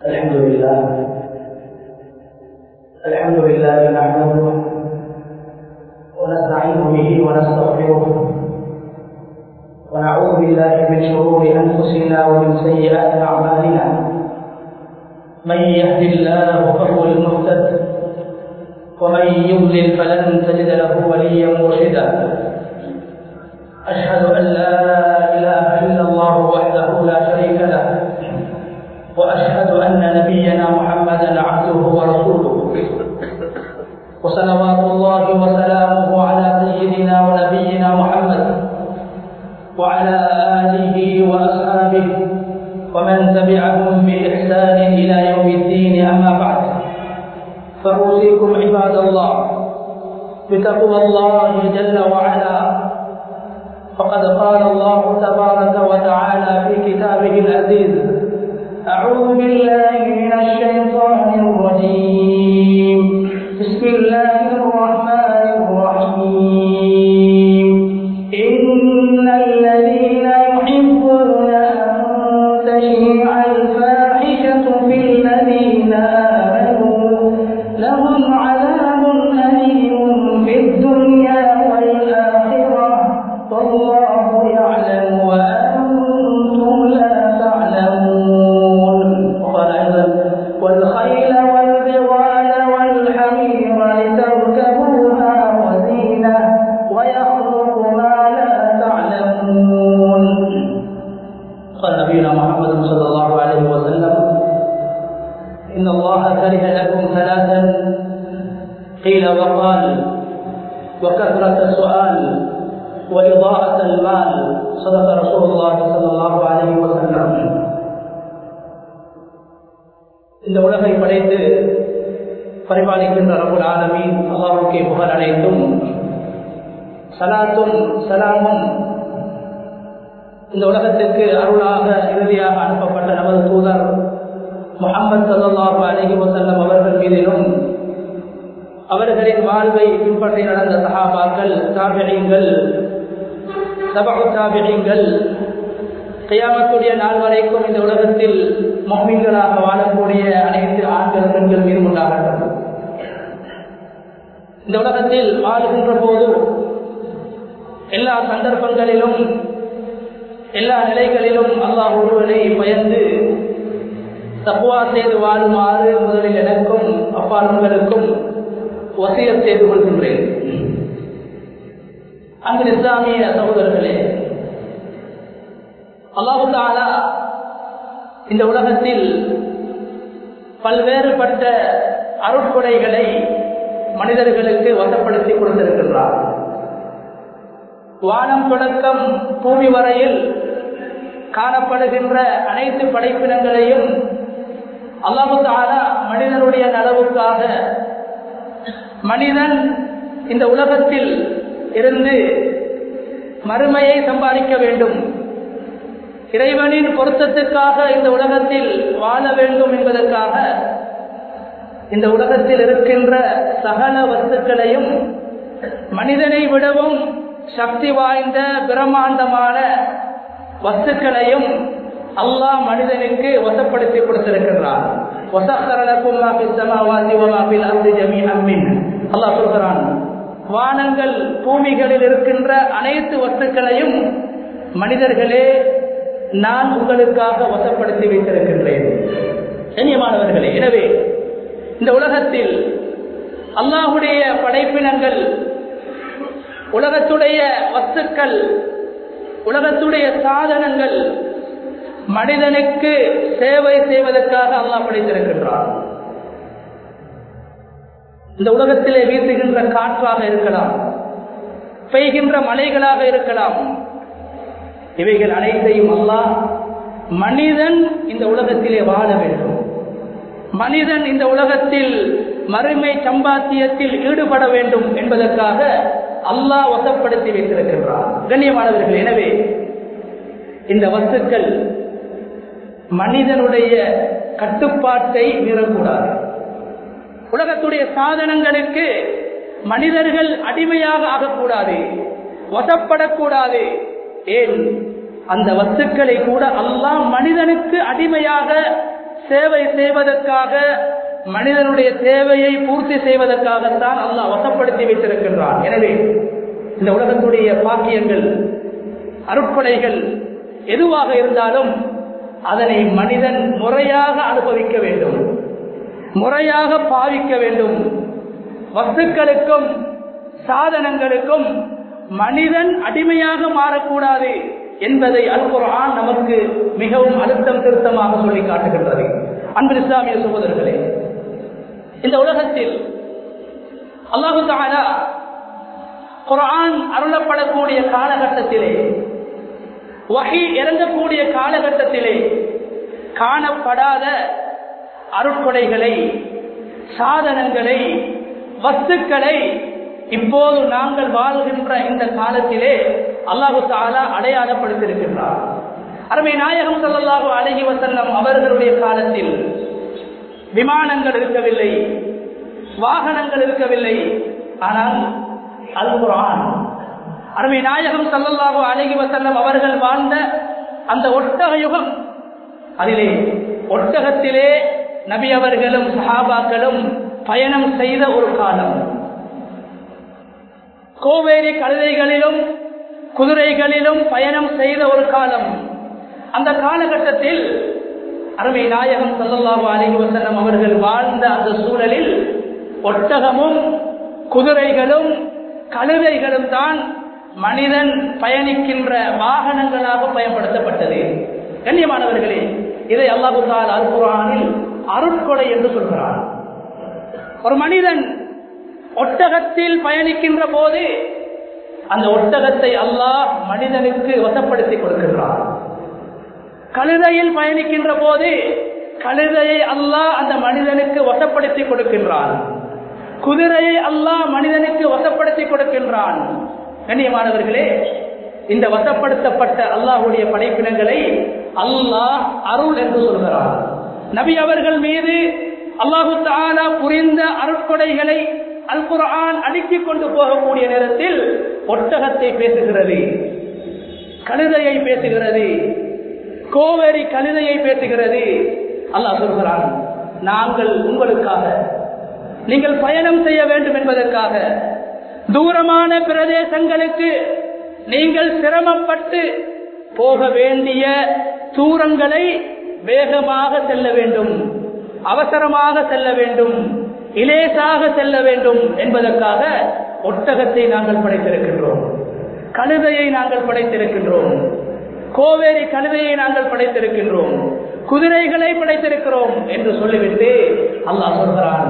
الحمد لله الحمد لله نحمده ونستعين به ونستغفره ونعوذ بالله من شرور انفسنا ومن سيئات اعمالنا من يهد الله فهو المهتد ومن يضلل فلن تجد له وليا مرشدا اشهد ان لا اله الا الله وحده لا شريك له واشهد ان نبينا محمدا عبده ورسوله وصلوات الله وسلامه على سيدنا ونبينا محمد وعلى اله واصحابه ومن تبعهم باحسان الى يوم الدين اما بعد فاوصيكم عباد الله بتقوى الله جل وعلا فقد قال الله تبارك وتعالى في كتابه العزيز أعوذ بالله من الشيطان الرجيم بسم الله الرحمن الرحيم إن الذين يحبون أن تشيع الفاحشة في الذين آمنوا لهم عذاب أليم في الدنيا والآخرة والله يعلم وأنتم لا تعلمون وقال أيضا والخيل والبغال والحمير لتركبوها وزينة ويخلق ما لا تعلمون قال نبينا محمد صلى الله عليه وسلم إن الله كره لكم ثلاثا قيل وقال وكثرة السؤال وإضاءة المال صدق رسول الله صلى الله عليه وسلم இந்த உலகை படைத்து பரிபாலிக்கின்ற ரபுல் ஆலமீன் அல்லாஹுக்கே புகழ் அனைத்தும் சலாத்தும் சலாமும் இந்த உலகத்திற்கு அருளாக இறுதியாக அனுப்பப்பட்ட நமது தூதர் முகமது சல்லாஹு அலஹி வசல்லம் அவர்கள் மீதிலும் அவர்களின் வாழ்வை பின்பற்றி நடந்த சகாபாக்கள் தாபியங்கள் சபகு தாபியங்கள் கையாமத்துடைய நாள் வரைக்கும் இந்த உலகத்தில் மொஹ்மீன்களாக வாழக்கூடிய அனைத்து ஆண்கள் பெண்கள் மீது உண்டாகட்டும் இந்த உலகத்தில் வாழ்கின்ற போது எல்லா சந்தர்ப்பங்களிலும் எல்லா நிலைகளிலும் அல்லாஹ் ஒருவனை பயந்து தப்புவா செய்து வாழுமாறு முதலில் எனக்கும் அப்பார்களுக்கும் வசியம் செய்து கொள்கின்றேன் அங்கு இஸ்லாமிய சகோதரர்களே அல்லாஹு தாலா இந்த உலகத்தில் பல்வேறுபட்ட அருட்கொடைகளை மனிதர்களுக்கு வசப்படுத்தி கொடுத்திருக்கின்றார் வானம் தொடக்கம் பூமி வரையில் காணப்படுகின்ற அனைத்து படைப்பினங்களையும் அல்லாஹு தாலா மனிதனுடைய நலவுக்காக மனிதன் இந்த உலகத்தில் இருந்து மறுமையை சம்பாதிக்க வேண்டும் இறைவனின் பொருத்தத்துக்காக இந்த உலகத்தில் வாழ வேண்டும் என்பதற்காக இந்த உலகத்தில் இருக்கின்ற சகல வஸ்துக்களையும் மனிதனை விடவும் சக்தி வாய்ந்த பிரம்மாண்டமான வஸ்துக்களையும் அல்லாஹ் மனிதனுக்கு வசப்படுத்தி கொடுத்திருக்கின்றான் அல்லாஹ் சொல்கிறான் வானங்கள் பூமிகளில் இருக்கின்ற அனைத்து வஸ்துக்களையும் மனிதர்களே நான் உங்களுக்காக வசப்படுத்தி வைத்திருக்கின்றேன் கண்ணியமானவர்களே எனவே இந்த உலகத்தில் அல்லாஹுடைய படைப்பினங்கள் உலகத்துடைய வஸ்துக்கள் உலகத்துடைய சாதனங்கள் மனிதனுக்கு சேவை செய்வதற்காக அல்லாஹ் படைத்திருக்கின்றான் இந்த உலகத்திலே வீசுகின்ற காற்றாக இருக்கலாம் பெய்கின்ற மலைகளாக இருக்கலாம் இவைகள் அனைத்தையும் அல்லாஹ் மனிதன் இந்த உலகத்திலே வாழ வேண்டும் மனிதன் இந்த உலகத்தில் மறுமை சம்பாத்தியத்தில் ஈடுபட வேண்டும் என்பதற்காக அல்லாஹ் வசப்படுத்தி வைத்திருக்கின்றார் கண்ணியமானவர்கள் எனவே இந்த வஸ்துக்கள் மனிதனுடைய கட்டுப்பாட்டை மீறக்கூடாது உலகத்துடைய சாதனங்களுக்கு மனிதர்கள் அடிமையாக ஆகக்கூடாது வசப்படக்கூடாது ஏன் அந்த வஸ்துக்களை கூட அல்லாஹ் மனிதனுக்கு அடிமையாக சேவை செய்வதற்காக மனிதனுடைய தேவையை பூர்த்தி செய்வதற்காகத்தான் அல்லாஹ் வசப்படுத்தி வைத்திருக்கின்றான் எனவே இந்த உலகத்துடைய பாக்கியங்கள் அருட்படைகள் எதுவாக இருந்தாலும் அதனை மனிதன் முறையாக அனுபவிக்க வேண்டும் முறையாக பாவிக்க வேண்டும் வஸ்துக்களுக்கும் சாதனங்களுக்கும் மனிதன் அடிமையாக மாறக்கூடாது என்பதை அல்குரான் நமக்கு மிகவும் அழுத்தம் திருத்தமாக சொல்லி காட்டுகின்றது அன்பு இஸ்லாமிய சகோதரர்களே இந்த உலகத்தில் அல்லாஹு தாலா குரான் அருளப்படக்கூடிய காலகட்டத்திலே வகை இறங்கக்கூடிய காலகட்டத்திலே காணப்படாத அருட்கொடைகளை சாதனங்களை வஸ்துக்களை இப்போது நாங்கள் வாழ்கின்ற இந்த காலத்திலே அல்லாஹு தாலா அடையாளப்படுத்தியிருக்கின்றார் அருமை நாயகம் சல்லாஹு அழகி வசல்லம் அவர்களுடைய காலத்தில் விமானங்கள் இருக்கவில்லை வாகனங்கள் இருக்கவில்லை ஆனால் அல் குரான் அருமை நாயகம் சல்லல்லாஹு அழகி வசல்லம் அவர்கள் வாழ்ந்த அந்த ஒட்டக யுகம் அதிலே ஒட்டகத்திலே நபி அவர்களும் சஹாபாக்களும் பயணம் செய்த ஒரு காலம் கோவேரி கழுதைகளிலும் குதிரைகளிலும் பயணம் செய்த ஒரு காலம் அந்த காலகட்டத்தில் அருமை நாயகம் சல்லல்லாஹு அலைஹி வஸல்லம் அவர்கள் வாழ்ந்த அந்த சூழலில் ஒட்டகமும் குதிரைகளும் கழுதைகளும் தான் மனிதன் பயணிக்கின்ற வாகனங்களாக பயன்படுத்தப்பட்டது கண்ணியமானவர்களே இதை அல்லாஹு தால் அல் குரானில் அருட்கொடை என்று சொல்கிறார் ஒரு மனிதன் ஒட்டகத்தில் பயணிக்கின்ற போது அந்த ஒட்டகத்தை அல்லாஹ் மனிதனுக்கு வசப்படுத்தி கொடுக்கின்றான் கழுதையில் பயணிக்கின்ற போது கழுதையை அல்லாஹ் அந்த மனிதனுக்கு வசப்படுத்தி கொடுக்கின்றான் குதிரையை அல்லாஹ் மனிதனுக்கு வசப்படுத்தி கொடுக்கின்றான் கண்ணியமானவர்களே இந்த வசப்படுத்தப்பட்ட அல்லாஹுடைய படைப்பினங்களை அல்லாஹ் அருள் என்று சொல்கிறார் நபி அவர்கள் மீது அல்லாஹு தாலா புரிந்த அருட்கொடைகளை அல் குரான் அடுக்கிக் கொண்டு போகக்கூடிய நேரத்தில் ஒட்டகத்தை பேசுகிறது கழுதையை பேசுகிறது கோவேரி கழுதையை பேசுகிறது அல்லாஹ் சொல்கிறான் நாங்கள் உங்களுக்காக நீங்கள் பயணம் செய்ய வேண்டும் என்பதற்காக தூரமான பிரதேசங்களுக்கு நீங்கள் சிரமப்பட்டு போக வேண்டிய தூரங்களை வேகமாக செல்ல வேண்டும் அவசரமாக செல்ல வேண்டும் இலேசாக செல்ல வேண்டும் என்பதற்காக ஒட்டகத்தை நாங்கள் படைத்திருக்கின்றோம் கழுதையை நாங்கள் படைத்திருக்கின்றோம் கோவேரி கழுதையை நாங்கள் படைத்திருக்கின்றோம் குதிரைகளை படைத்திருக்கிறோம் என்று சொல்லிவிட்டு அல்லாஹ் சொல்கிறான்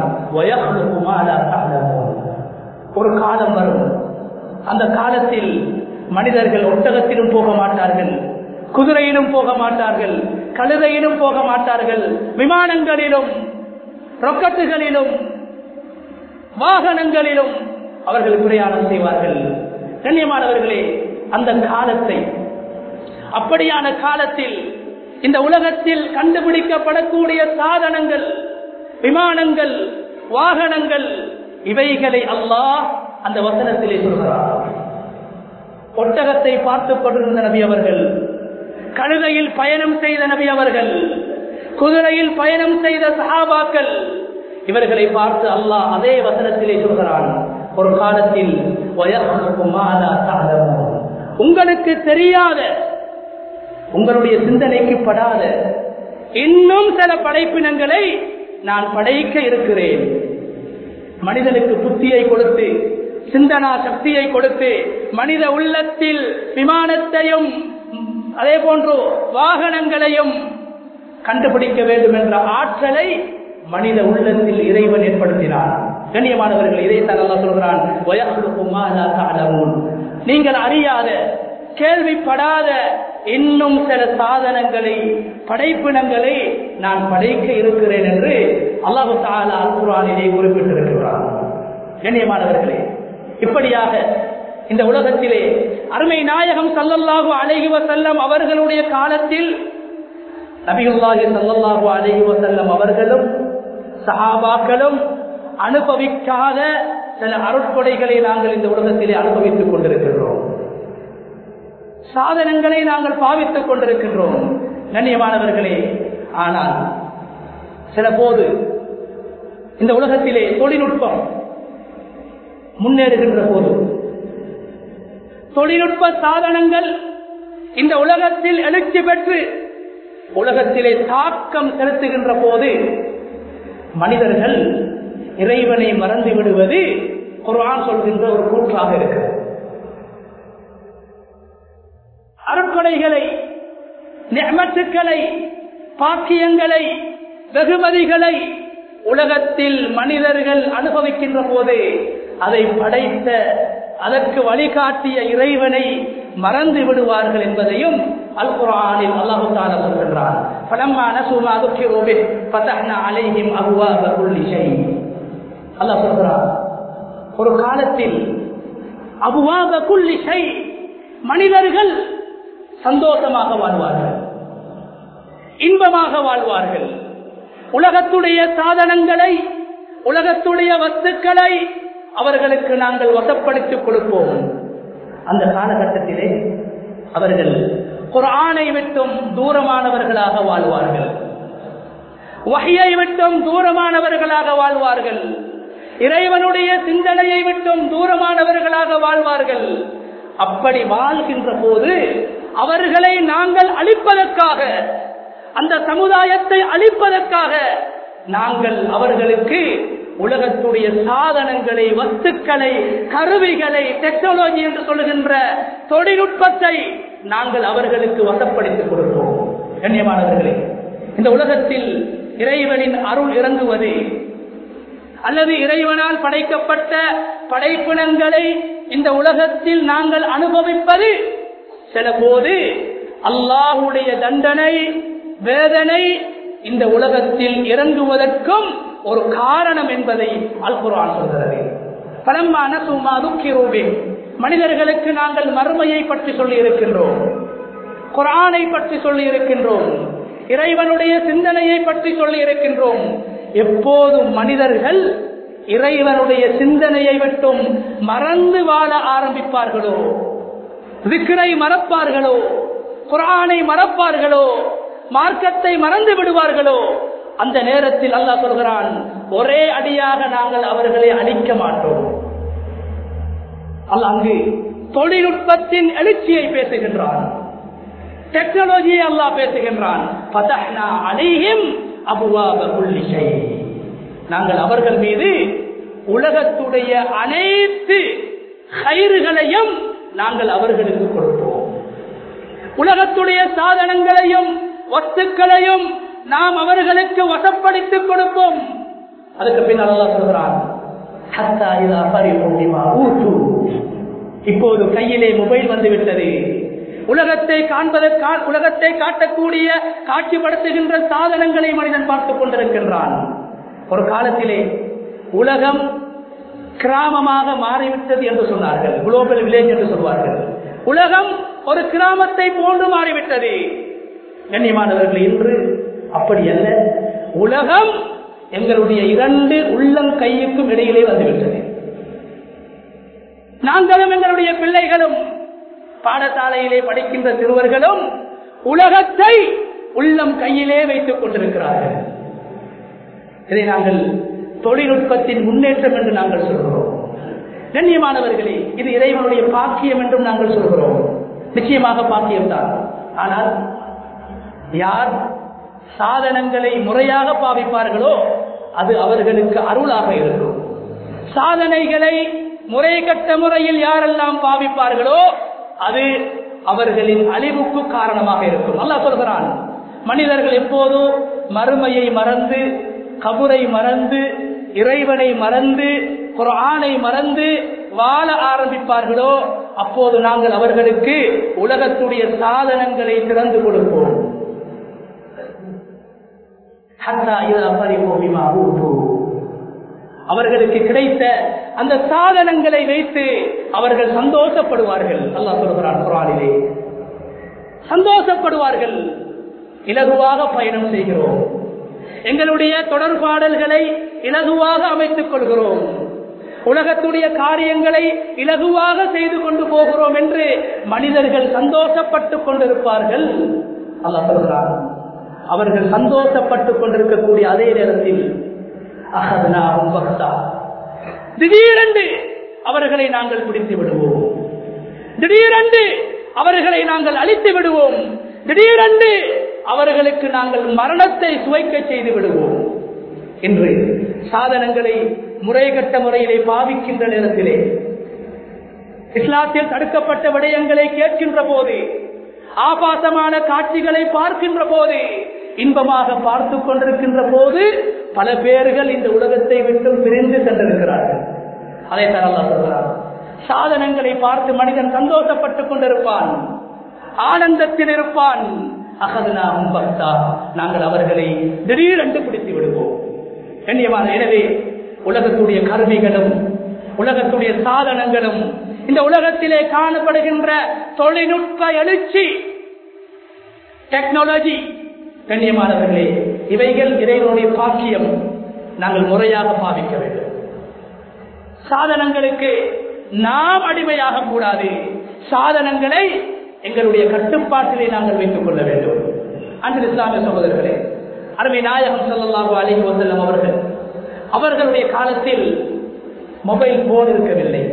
ஒரு காலம் வரும் அந்த காலத்தில் மனிதர்கள் ஒட்டகத்திலும் போக மாட்டார்கள் குதிரையிலும் போக மாட்டார்கள் கழுதையிலும் போக மாட்டார்கள் விமானங்களிலும் ரொக்கட்டுகளிலும் வாகனங்களிலும் அவர்கள் பிரயாணம் செய்வார்கள் கண்ணியமானவர்களே அந்த காலத்தை அப்படியான காலத்தில் இந்த உலகத்தில் கண்டுபிடிக்கப்படக்கூடிய சாதனங்கள் விமானங்கள் வாகனங்கள் இவைகளை அல்லாஹ் அந்த வசனத்திலே சொல்கிறார் ஒட்டகத்தை பார்த்துக் கொண்டிருந்த நபி அவர்கள் கழுதையில் பயணம் செய்த நபி அவர்கள் குதிரையில் பயணம் செய்த சஹாபாக்கள் இவர்களை பார்த்து அல்லாஹ் அதே வசனத்திலே சொல்கிறான் ஒரு காலத்தில் உங்களுக்கு தெரியாத உங்களுடைய சிந்தனைக்கு படாத இன்னும் சில படைப்பினங்களை நான் படைக்க இருக்கிறேன் மனிதனுக்கு புத்தியை கொடுத்து சிந்தனா சக்தியை கொடுத்து மனித உள்ளத்தில் விமானத்தையும் அதே போன்று வாகனங்களையும் கண்டுபிடிக்க வேண்டும் என்ற ஆற்றலை மனித உள்ளத்தில் இறைவன் ஏற்படுத்தினார் கண்ணியமானவர்கள் இதைத்தான் அல்லா சொல்கிறான் நீங்கள் அறியாத கேள்விப்படாத இன்னும் சில சாதனங்களை படைப்பினங்களை நான் படைக்க இருக்கிறேன் என்று அல்லாஹு தாலா அல் குரானிலே குறிப்பிட்டிருக்கிறார் கண்ணியமானவர்களே இப்படியாக இந்த உலகத்திலே அருமை நாயகம் சல்லல்லாஹு அழகி வசல்லம் அவர்களுடைய காலத்தில் நபிகுல்லாஹி சல்லல்லாஹு அழகி வசல்லம் அவர்களும் சஹாபாக்களும் அனுபவிக்காத சில அருட்கொடைகளை நாங்கள் இந்த உலகத்திலே அனுபவித்துக் கொண்டிருக்கின்றோம் சாதனங்களை நாங்கள் பாவித்துக் கொண்டிருக்கின்றோம் கண்ணியமானவர்களே ஆனால் சில போது இந்த உலகத்திலே தொழில்நுட்பம் முன்னேறுகின்ற போது தொழில்நுட்ப சாதனங்கள் இந்த உலகத்தில் எழுச்சி பெற்று உலகத்திலே தாக்கம் செலுத்துகின்ற போது மனிதர்கள் இறைவனை மறந்து விடுவது குரான் சொல்கின்ற ஒரு கூற்றாக இருக்கிறது அருட்கொடைகளை நெமத்துக்களை பாக்கியங்களை வெகுமதிகளை உலகத்தில் மனிதர்கள் அனுபவிக்கின்ற போது அதை படைத்த அதற்கு வழிகாட்டிய இறைவனை மறந்து விடுவார்கள் என்பதையும் அல் குரானில் அல்லாஹு தாலா சொல்கின்றான் பலமான சுமா துக்கிரோபே பதஹ்னா அலைஹிம் அபுவாப குல்லி ஷை அல்லாஹ் சொல்கிறான் ஒரு காலத்தில் அபுவாப குல்லி ஷை மனிதர்கள் சந்தோஷமாக வாழ்வார்கள் இன்பமாக வாழ்வார்கள் உலகத்துடைய சாதனங்களை உலகத்துடைய வஸ்துக்களை அவர்களுக்கு நாங்கள் வசப்படுத்திக் கொடுப்போம் அந்த காலகட்டத்திலே அவர்கள் குரானை விட்டும் தூரமானவர்களாக வாழ்வார்கள் வகையை விட்டும் தூரமானவர்களாக வாழ்வார்கள் இறைவனுடைய சிந்தனையை விட்டும் தூரமானவர்களாக வாழ்வார்கள் அப்படி வாழ்கின்ற போது அவர்களை நாங்கள் அழிப்பதற்காக அந்த சமுதாயத்தை அழிப்பதற்காக நாங்கள் அவர்களுக்கு உலகத்துடைய சாதனங்களை வஸ்துக்களை கருவிகளை டெக்னாலஜி என்று சொல்லுகின்ற தொழில்நுட்பத்தை நாங்கள் அவர்களுக்கு வசப்படுத்திக் கொடுப்போம் கண்ணியமானவர்களே இந்த உலகத்தில் இறைவனின் அருள் இறங்குவது அல்லது இறைவனால் படைக்கப்பட்ட படைப்பினங்களை இந்த உலகத்தில் நாங்கள் அனுபவிப்பது சில போது அல்லாஹுடைய தண்டனை வேதனை இந்த உலகத்தில் இறங்குவதற்கும் ஒரு காரணம் என்பதை அல்குரான் சொல்கிறது பலமான சும்மா துக்கிரோவே மனிதர்களுக்கு நாங்கள் மறுமையை பற்றி சொல்லி இருக்கின்றோம் குரானை பற்றி சொல்லி இருக்கின்றோம் இறைவனுடைய சிந்தனையை பற்றி சொல்லி இருக்கின்றோம் எப்போதும் மனிதர்கள் இறைவனுடைய சிந்தனையை விட்டும் மறந்து வாழ ஆரம்பிப்பார்களோ விக்கிரை மறப்பார்களோ குரானை மறப்பார்களோ மார்க்கத்தை மறந்து விடுவார்களோ அந்த நேரத்தில் அல்லாஹ் சொல்கிறான் ஒரே அடியாக நாங்கள் அவர்களை அழிக்க மாட்டோம் அல்ல அங்கு தொழில்நுட்பத்தின் எழுச்சியை பேசுகின்றான் டெக்னாலஜியை அல்லாஹ் பேசுகின்றான் அனைஹிம் நாங்கள் அவர்கள் மீது உலகத்துடைய அனைத்து கயிறுகளையும் நாங்கள் அவர்களுக்கு கொடுப்போம் உலகத்துடைய சாதனங்களையும் வஸ்துக்களையும் நாம் அவர்களுக்கு வசப்படுத்திக் கொடுப்போம் அதுக்கு பின்னால் அல்லா சொல்கிறான் இப்போது கையிலே மொபைல் வந்து விட்டது உலகத்தை காண்பதற்கா உலகத்தை காட்டக்கூடிய காட்சிப்படுத்துகின்ற சாதனங்களை மனிதன் பார்த்துக் கொண்டிருக்கின்றான் ஒரு காலத்திலே உலகம் கிராமமாக மாறிவிட்டது என்று சொன்னார்கள் குளோபல் வில்லேஜ் என்று சொல்வார்கள் உலகம் ஒரு கிராமத்தை போன்று மாறிவிட்டது கண்ணியமானவர்கள் இன்று அப்படி அல்ல உலகம் எங்களுடைய இரண்டு உள்ளம் கையுக்கும் இடையிலே வந்துவிட்டது நாங்களும் எங்களுடைய பிள்ளைகளும் பாடசாலையிலே படிக்கின்ற சிறுவர்களும் உலகத்தை உள்ளம் கையிலே வைத்துக் கொண்டிருக்கிறார்கள் இதை நாங்கள் தொழில்நுட்பத்தின் முன்னேற்றம் என்று நாங்கள் சொல்கிறோம் கண்ணியமானவர்களே இது இறைவனுடைய பாக்கியம் என்றும் நாங்கள் சொல்கிறோம் நிச்சயமாக பாக்கியம்தான் ஆனால் யார் சாதனங்களை முறையாக பாவிப்பார்களோ அது அவர்களுக்கு அருளாக இருக்கும் சாதனைகளை முறை கட்ட முறையில் யாரெல்லாம் பாவிப்பார்களோ அது அவர்களின் அழிவுக்கு காரணமாக இருக்கும் நல்லா சொல்கிறான் மனிதர்கள் எப்போதும் மறுமையை மறந்து கபுரை மறந்து இறைவனை மறந்து குரானை மறந்து வாழ ஆரம்பிப்பார்களோ அப்போது நாங்கள் அவர்களுக்கு உலகத்துடைய சாதனங்களை திறந்து கொடுப்போம் அவர்களுக்கு கிடைத்த அந்த சாதனங்களை வைத்து அவர்கள் சந்தோஷப்படுவார்கள் அல்லா சொல்கிறான் குரானிலே சந்தோஷப்படுவார்கள் இலகுவாக பயணம் செய்கிறோம் எங்களுடைய தொடர்பாடல்களை இலகுவாக அமைத்துக் கொள்கிறோம் உலகத்துடைய காரியங்களை இலகுவாக செய்து கொண்டு போகிறோம் என்று மனிதர்கள் சந்தோஷப்பட்டுக் கொண்டிருப்பார்கள் அல்ல சொல்கிறார் அவர்கள் சந்தோஷப்பட்டுக் கொண்டிருக்கக்கூடிய அதே நேரத்தில் அகதனாகும் பக்தா திடீரென்று அவர்களை நாங்கள் பிடித்து விடுவோம் திடீரென்று அவர்களை நாங்கள் அழித்து விடுவோம் திடீரென்று அவர்களுக்கு நாங்கள் மரணத்தை சுவைக்க செய்து விடுவோம் என்று சாதனங்களை முறைகட்ட முறையிலே பாவிக்கின்ற நேரத்திலே இஸ்லாத்தில் தடுக்கப்பட்ட விடயங்களை கேட்கின்ற போது ஆபாசமான காட்சிகளை பார்க்கின்ற போது இன்பமாக பார்த்து கொண்டிருக்கின்ற போது பல பேர்கள் இந்த உலகத்தை விட்டு பிரிந்து சென்றிருக்கிறார்கள் அதை தரலாம் சொல்கிறார் சாதனங்களை பார்த்து மனிதன் சந்தோஷப்பட்டுக் கொண்டிருப்பான் ஆனந்தத்தில் இருப்பான் அகதனாகும் பக்தா நாங்கள் அவர்களை திடீரென்று பிடித்து விடுவோம் கண்ணியமான எனவே உலகத்துடைய கருவிகளும் உலகத்துடைய சாதனங்களும் இந்த உலகத்திலே காணப்படுகின்ற தொழில்நுட்ப எழுச்சி டெக்னாலஜி கண்ணியமானவர்களே இவைகள் இறைவனுடைய பாக்கியம் நாங்கள் முறையாக பாவிக்க வேண்டும் சாதனங்களுக்கு நாம் அடிமையாக கூடாது சாதனங்களை எங்களுடைய கட்டுப்பாட்டிலே நாங்கள் வைத்துக் கொள்ள வேண்டும் அன்று இஸ்லாமிய சகோதரர்களே அருமை நாயகம் சொல்லலாக அழகி வந்தல்லம் அவர்கள் அவர்களுடைய காலத்தில் மொபைல் போன் இருக்கவில்லை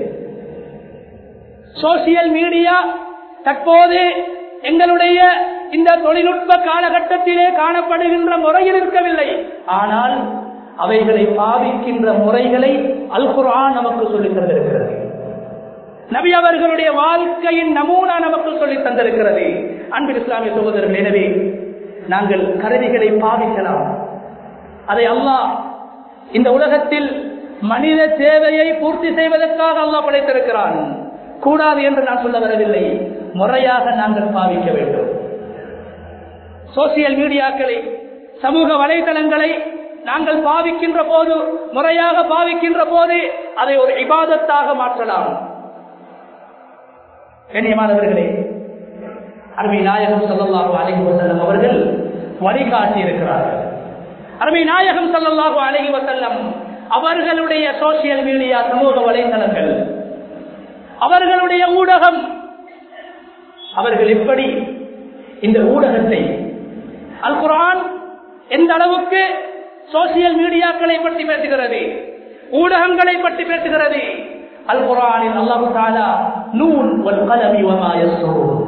சோசியல் மீடியா தற்போது எங்களுடைய இந்த தொழில்நுட்ப காலகட்டத்திலே காணப்படுகின்ற முறையில் இருக்கவில்லை ஆனால் அவைகளை பாவிக்கின்ற முறைகளை அல் குர்ஆன் நமக்கு சொல்லித் தந்திருக்கிறது நபி அவர்களுடைய வாழ்க்கையின் நமூனா நமக்கு சொல்லித் தந்திருக்கிறது அன்பில் இஸ்லாமிய சகோதரர்கள் எனவே நாங்கள் கருவிகளை பாவிக்கலாம் அதை அல்லாஹ் இந்த உலகத்தில் மனித தேவையை பூர்த்தி செய்வதற்காக அல்லாஹ் படைத்திருக்கிறான் கூடாது என்று நான் சொல்ல வரவில்லை முறையாக நாங்கள் பாவிக்க வேண்டும் சோசியல் மீடியாக்களை சமூக வலைதளங்களை நாங்கள் பாவிக்கின்ற போது முறையாக பாவிக்கின்ற போது அதை ஒரு இபாதத்தாக மாற்றலாம் கண்ணியமானவர்களே அருமை நாயகம் சல்லல்லாஹு அலைஹி வஸல்லம் அவர்கள் வழிகாட்டி இருக்கிறார்கள் அருமை நாயகம் சல்லல்லாஹு அலைஹி வஸல்லம் அவர்களுடைய சோசியல் மீடியா சமூக வலைதளங்கள் அவர்களுடைய ஊடகம் அவர்கள் எப்படி இந்த ஊடகத்தை அல் குரான் எந்த அளவுக்கு சோசியல் மீடியாக்களை பற்றி பேசுகிறது ஊடகங்களை பற்றி பேசுகிறது அல் குரானில் அல்லாஹு தாலா நூன் வல் கலமி வமா யஸ்ரூன்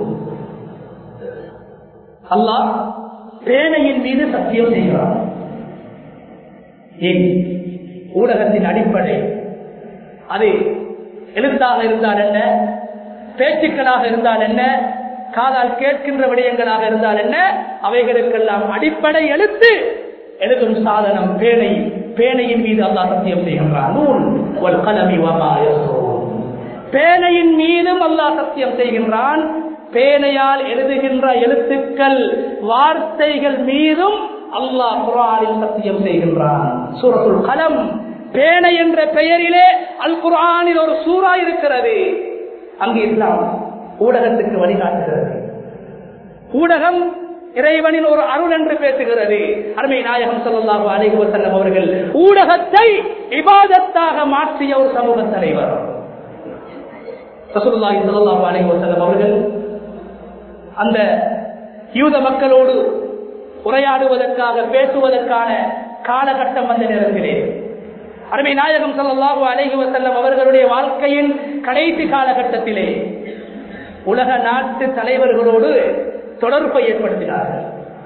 அல்லாஹ் பேனையின் மீது சத்தியம் செய்கிறார் ஏன் ஊடகத்தின் அடிப்படை அது எழுத்தாக இருந்தால் என்ன பேச்சுக்களாக இருந்தால் என்ன காதால் கேட்கின்ற விடயங்களாக இருந்தால் என்ன அவைகளுக்கெல்லாம் அடிப்படை எழுத்து எழுதும் சாதனம் பேனை பேனையின் மீது அல்லா சத்தியம் செய்கின்றான் நூல் வல் கலமி வமா யஸ்ரூன். பேனையின் மீதும் அல்லாஹ் சத்தியம் செய்கின்றான் பேனையால் எழுதுகின்ற எழுத்துக்கள் வார்த்தைகள் மீதும் அல்லாஹ் குரானில் சத்தியம் செய்கின்றான் சூரத்துல் கலம் பேனை என்ற பெயரிலே அல் குரானில் ஒரு சூறா இருக்கிறது அங்கு இஸ்லாம் ஊடகத்துக்கு வழிகாட்டுகிறது ஊடகம் இறைவனின் ஒரு அருள் என்று பேசுகிறது அருமை நாயகம் சொல்லல்லாஹு அலைஹி வஸல்லம் அவர்கள் ஊடகத்தை இபாதத்தாக மாற்றிய ஒரு சமூக தலைவர் ரசூலுல்லாஹி ஸல்லல்லாஹு அலைஹி வஸல்லம் அவர்கள் அந்த யூத மக்களோடு உரையாடுவதற்காக பேசுவதற்கான காலகட்டம் வந்த நேரத்திலே அருமை நாயகம் ஸல்லல்லாஹு அலைஹி வஸல்லம் அவர்களுடைய வாழ்க்கையின் கடைசி காலகட்டத்திலே உலக நாட்டு தலைவர்களோடு தொடர்பை ஏற்படுத்தினார்கள்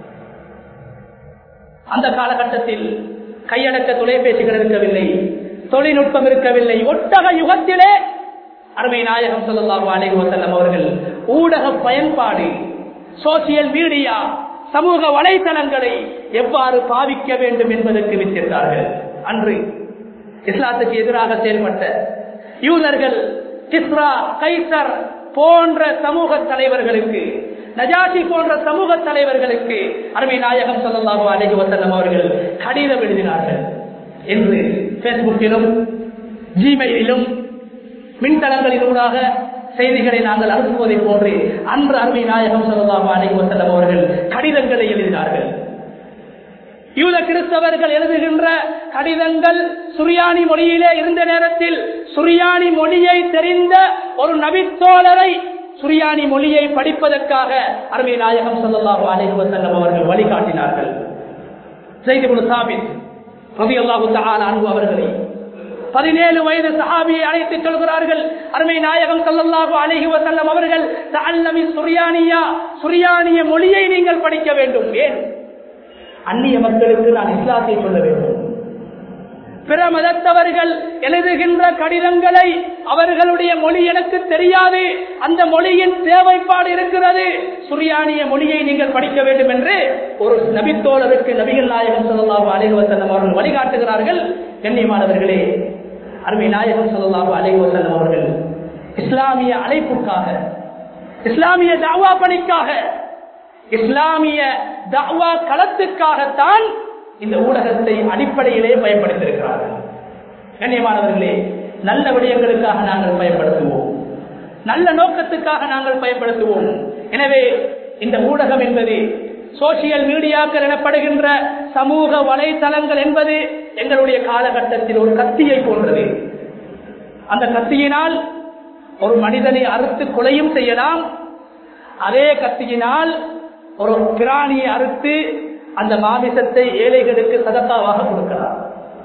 அந்த காலகட்டத்தில் கையடக்க தொலைபேசிகள் இருக்கவில்லை தொழில்நுட்பம் இருக்கவில்லை ஒட்டக யுகத்திலே அருமை நாயகம் சொல்லலாம் அலைஹி வஸல்லம் அவர்கள் ஊடக பயன்பாடு சோசியல் மீடியா சமூக வலைதளங்களை எவ்வாறு பாவிக்க வேண்டும் என்பதற்கு வித்திருந்தார்கள் அன்று இஸ்லாத்துக்கு எதிராக செயல்பட்ட யூதர்கள் கிஸ்ரா கைசர் போன்ற சமூக தலைவர்களுக்கு நஜாசி போன்ற சமூக தலைவர்களுக்கு அருமை நாயகம் சொல்லலாமோ அழகி வசல்லம் அவர்கள் கடிதம் எழுதினார்கள் என்று பேஸ்புக்கிலும் ஜிமெயிலும் மின்தளங்களிலூடாக செய்திகளை நாங்கள் அனுப்புவதை போன்று அன்று அருமை நாயகம் சொல்லலாமோ அழகி வசல்லம் அவர்கள் கடிதங்களை எழுதினார்கள் யூத கிறிஸ்தவர்கள் எழுதுகின்ற கடிதங்கள் சுரியானி மொழியிலே இருந்த நேரத்தில் சுரியானி மொழியை தெரிந்த ஒரு நபித்தோழரை சுரியானி மொழியை படிப்பதற்காக அருமை நாயகம் சொல்லல்லாஹு அலைஹி வஸல்லம் அவர்கள் வழிகாட்டினார்கள் செய்தி குழு சாபித் ரவி அல்லாஹு அன்பு அவர்களை பதினேழு வயது சஹாபியை அழைத்து சொல்கிறார்கள் அருமை நாயகம் சல்லல்லாஹு அலைஹி வஸல்லம் அவர்கள் தஅல்லமி சுரியானியா சுரியானிய மொழியை நீங்கள் படிக்க வேண்டும் ஏன் அந்நிய மக்களுக்கு நான் இஸ்லாத்தை சொல்ல வேண்டும் பிற மதத்தவர்கள் எழுதுகின்ற கடிதங்களை அவர்களுடைய மொழி எனக்கு தெரியாது அந்த மொழியின் தேவைப்பாடு இருக்கிறது சுரியானிய மொழியை நீங்கள் படிக்க வேண்டும் என்று ஒரு நபித்தோழருக்கு நபிகள் நாயகம் சொல்லலாக அலைவசல்லம் அவர்கள் வழிகாட்டுகிறார்கள் கண்ணியமானவர்களே அருமை நாயகம் சொல்லலாக அலைவசல்லம் அவர்கள் இஸ்லாமிய அழைப்புக்காக இஸ்லாமிய தாவா பணிக்காக இஸ்லாமிய தாவா களத்துக்காகத்தான் இந்த ஊடகத்தை அடிப்படையிலே பயன்படுத்தியிருக்கிறார்கள் கண்ணியமானவர்களே நல்ல விடயங்களுக்காக நாங்கள் பயன்படுத்துவோம் நல்ல நோக்கத்துக்காக நாங்கள் பயன்படுத்துவோம் எனவே இந்த ஊடகம் என்பது சோசியல் மீடியாக்கள் எனப்படுகின்ற சமூக வலைதளங்கள் என்பது எங்களுடைய காலகட்டத்தில் ஒரு கத்தியை போன்றது அந்த கத்தியினால் ஒரு மனிதனை அறுத்து கொலையும் செய்யலாம் அதே கத்தியினால் ஒரு பிராணியை அறுத்து அந்த மாமிசத்தை ஏழைகளுக்கு சதத்தாவாக கொடுக்கலாம்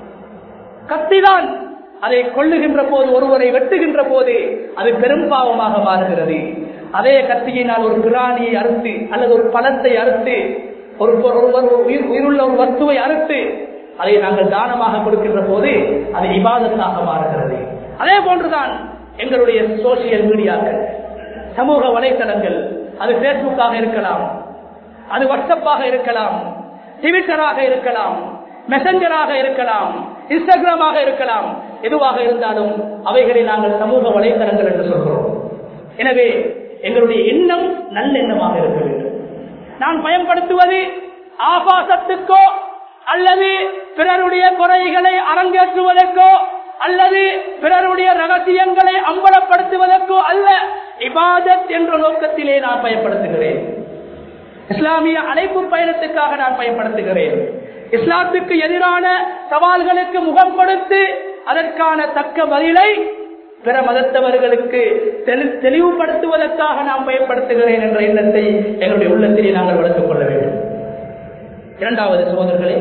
கத்திதான் அதை கொள்ளுகின்ற போது ஒருவரை வெட்டுகின்ற போது அது பெரும் பாவமாக மாறுகிறது அதே கத்தியினால் ஒரு பிராணியை அறுத்து அல்லது ஒரு பழத்தை அறுத்து ஒரு உயிருள்ள ஒரு வஸ்துவை அறுத்து அதை நாங்கள் தானமாக கொடுக்கின்ற போது அது இபாதத்தாக மாறுகிறது அதே போன்றுதான் எங்களுடைய சோசியல் மீடியாக்கள் சமூக வலைத்தளங்கள் அது பேஸ்புக்காக இருக்கலாம் அது வாட்ஸ்அப்பாக இருக்கலாம் ட்விட்டராக இருக்கலாம் மெசஞ்சராக இருக்கலாம் இன்ஸ்டாகிராமாக இருக்கலாம் எதுவாக இருந்தாலும் அவைகளை நாங்கள் சமூக வலைத்தளங்கள் என்று சொல்கிறோம் எனவே எங்களுடைய எண்ணம் நல்லெண்ணமாக இருக்க வேண்டும் நான் பயன்படுத்துவது ஆபாசத்துக்கோ அல்லது பிறருடைய குறைகளை அரங்கேற்றுவதற்கோ அல்லது பிறருடைய ரகசியங்களை அம்பலப்படுத்துவதற்கோ அல்ல இபாதத் என்ற நோக்கத்திலே நான் பயன்படுத்துகிறேன் இஸ்லாமிய அழைப்பு பயணத்துக்காக நான் பயன்படுத்துகிறேன் இஸ்லாத்துக்கு எதிரான சவால்களுக்கு முகம் கொடுத்து அதற்கான தக்க பதிலை பிற மதத்தவர்களுக்கு தெளிவுபடுத்துவதற்காக நான் பயன்படுத்துகிறேன் என்ற எண்ணத்தை எங்களுடைய உள்ளத்திலே நாங்கள் வளர்த்துக் கொள்ள வேண்டும் இரண்டாவது சோதர்களே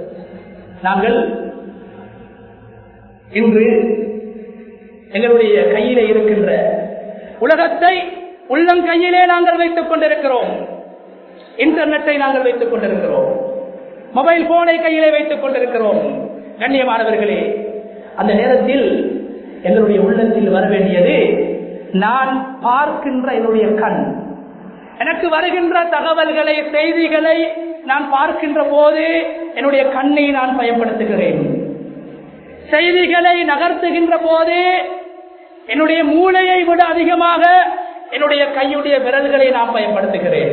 நாங்கள் இன்று எங்களுடைய கையிலே இருக்கின்ற உலகத்தை உள்ளங்கையிலே நாங்கள் வைத்துக் கொண்டிருக்கிறோம் இன்டர்நெட்டை நாங்கள் வைத்துக் கொண்டிருக்கிறோம் மொபைல் போனை கையிலே வைத்துக் கொண்டிருக்கிறோம் கண்ணியமானவர்களே அந்த நேரத்தில் எங்களுடைய உள்ளத்தில் வர வேண்டியது நான் பார்க்கின்ற என்னுடைய கண் எனக்கு வருகின்ற தகவல்களை செய்திகளை நான் பார்க்கின்ற போது என்னுடைய கண்ணை நான் பயன்படுத்துகிறேன் செய்திகளை நகர்த்துகின்ற போது என்னுடைய மூளையை விட அதிகமாக என்னுடைய கையுடைய விரல்களை நான் பயன்படுத்துகிறேன்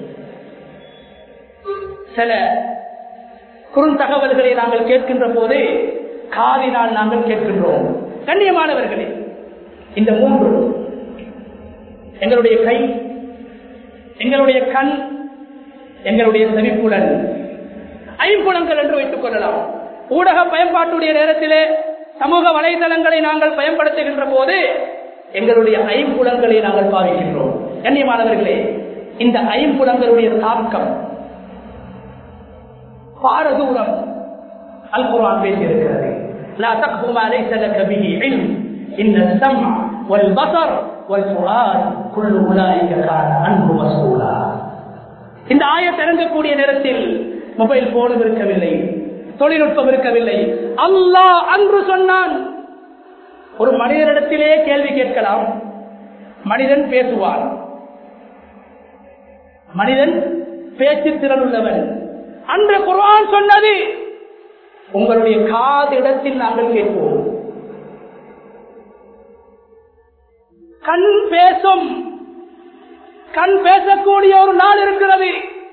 சில குறுந்தகவல்களை நாங்கள் கேட்கின்ற போது காதினால் நாங்கள் கேட்கின்றோம் கண்ணியமானவர்களே இந்த மூன்று எங்களுடைய கை எங்களுடைய கண் எங்களுடைய செவிப்புலன் ஐம்புலங்கள் என்று வைத்துக் கொள்ளலாம் ஊடக பயன்பாட்டுடைய நேரத்திலே சமூக வலைதளங்களை நாங்கள் பயன்படுத்துகின்ற போது எங்களுடைய ஐம்புலங்களை நாங்கள் பாவிக்கின்றோம் கண்ணியமானவர்களே இந்த ஐம்புலங்களுடைய தாக்கம் பாரதூரம் அல் குர்ஆன் பேசியிருக்கிறது لا تقف ما ليس لك به علم إن السمع والبصر والفؤاد كل أولئك كان عنه مسؤولا இந்த ஆயத் இறங்கக்கூடிய நேரத்தில் மொபைல் போனும் இருக்கவில்லை தொழில்நுட்பம் இருக்கவில்லை அல்லாஹ் அன்று சொன்னான் ஒரு மனிதனிடத்திலே கேள்வி கேட்கலாம் மனிதன் பேசுவான் மனிதன் பேச்சு திறன் உள்ளவன் அன்று குர்ஆன் சொன்னது உங்களுடைய காது இடத்தில் நாங்கள் கேட்போம் கண் பேசும் கண் பேசக்கூடிய ஒரு நாள் இருக்கிறது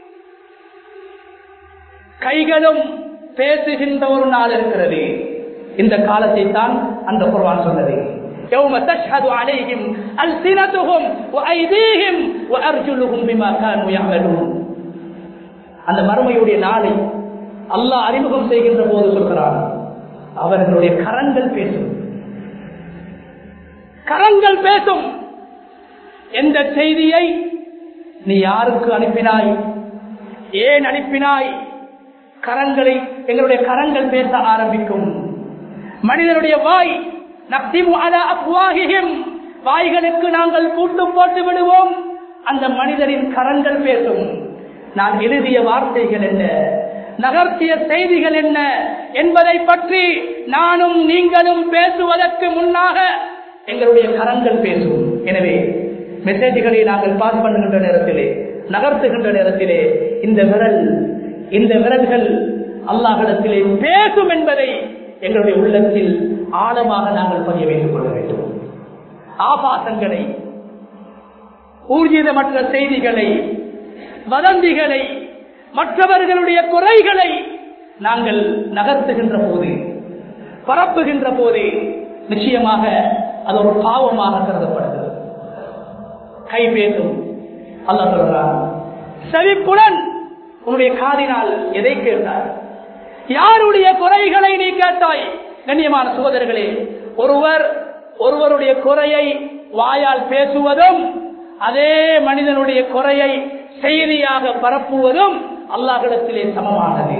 கைகளும் பேசுகின்ற ஒரு நாள் இருக்கிறது இந்த காலத்தை தான் அந்த குர்ஆன் சொன்னது يوم تشهد عليهم ألسنتهم وأيديهم وأرجلهم بما كانوا يعملون அந்த மறுமையுடைய நாளை அல்லாஹ் அறிமுகம் செய்கின்ற போது சொல்கிறான் அவர்களுடைய கரங்கள் பேசும் கரங்கள் பேசும் எந்த செய்தியை நீ யாருக்கு அனுப்பினாய் ஏன் அனுப்பினாய் கரங்களை எங்களுடைய கரங்கள் பேச ஆரம்பிக்கும் மனிதனுடைய வாய் நக்திமு அலா அப்வாஹிஹிம் வாய்களுக்கு நாங்கள் பூட்டு போட்டு விடுவோம் அந்த மனிதரின் கரங்கள் பேசும் நான் எழுதிய வார்த்தைகள் என்ன நகர்த்திய செய்திகள் என்ன என்பதை பற்றி நானும் நீங்களும் பேசுவதற்கு முன்னாக எங்களுடைய கரங்கள் பேசும் எனவே மெசேஜ்களை நாங்கள் பாஸ் பண்ணுகின்ற நேரத்திலே நகர்த்துகின்ற நேரத்திலே இந்த விரல் இந்த விரல்கள் அல்லாஹிடத்திலே பேசும் என்பதை எங்களுடைய உள்ளத்தில் ஆழமாக நாங்கள் பதிய வைத்துக் கொள்ள வேண்டும் ஆபாசங்களை ஊர்ஜிதமற்ற செய்திகளை வதந்திகளை மற்றவர்களுடைய குறைகளை நாங்கள் நகர்த்துகின்ற போது பரப்புகின்ற போது நிச்சயமாக அது ஒரு பாவமாக கருதப்படுகிறது கை பேசும் அல்ல சொல்றான் செவிப்புடன் உன்னுடைய காதினால் எதை கேட்டாய் யாருடைய குறைகளை நீ கேட்டாய் கண்ணியமான சகோதரர்களே ஒருவர் ஒருவருடைய குறையை வாயால் பேசுவதும் அதே மனிதனுடைய குறையை செய்தியாக பரப்புவதும் அல்லாஹிடத்திலே சமமானது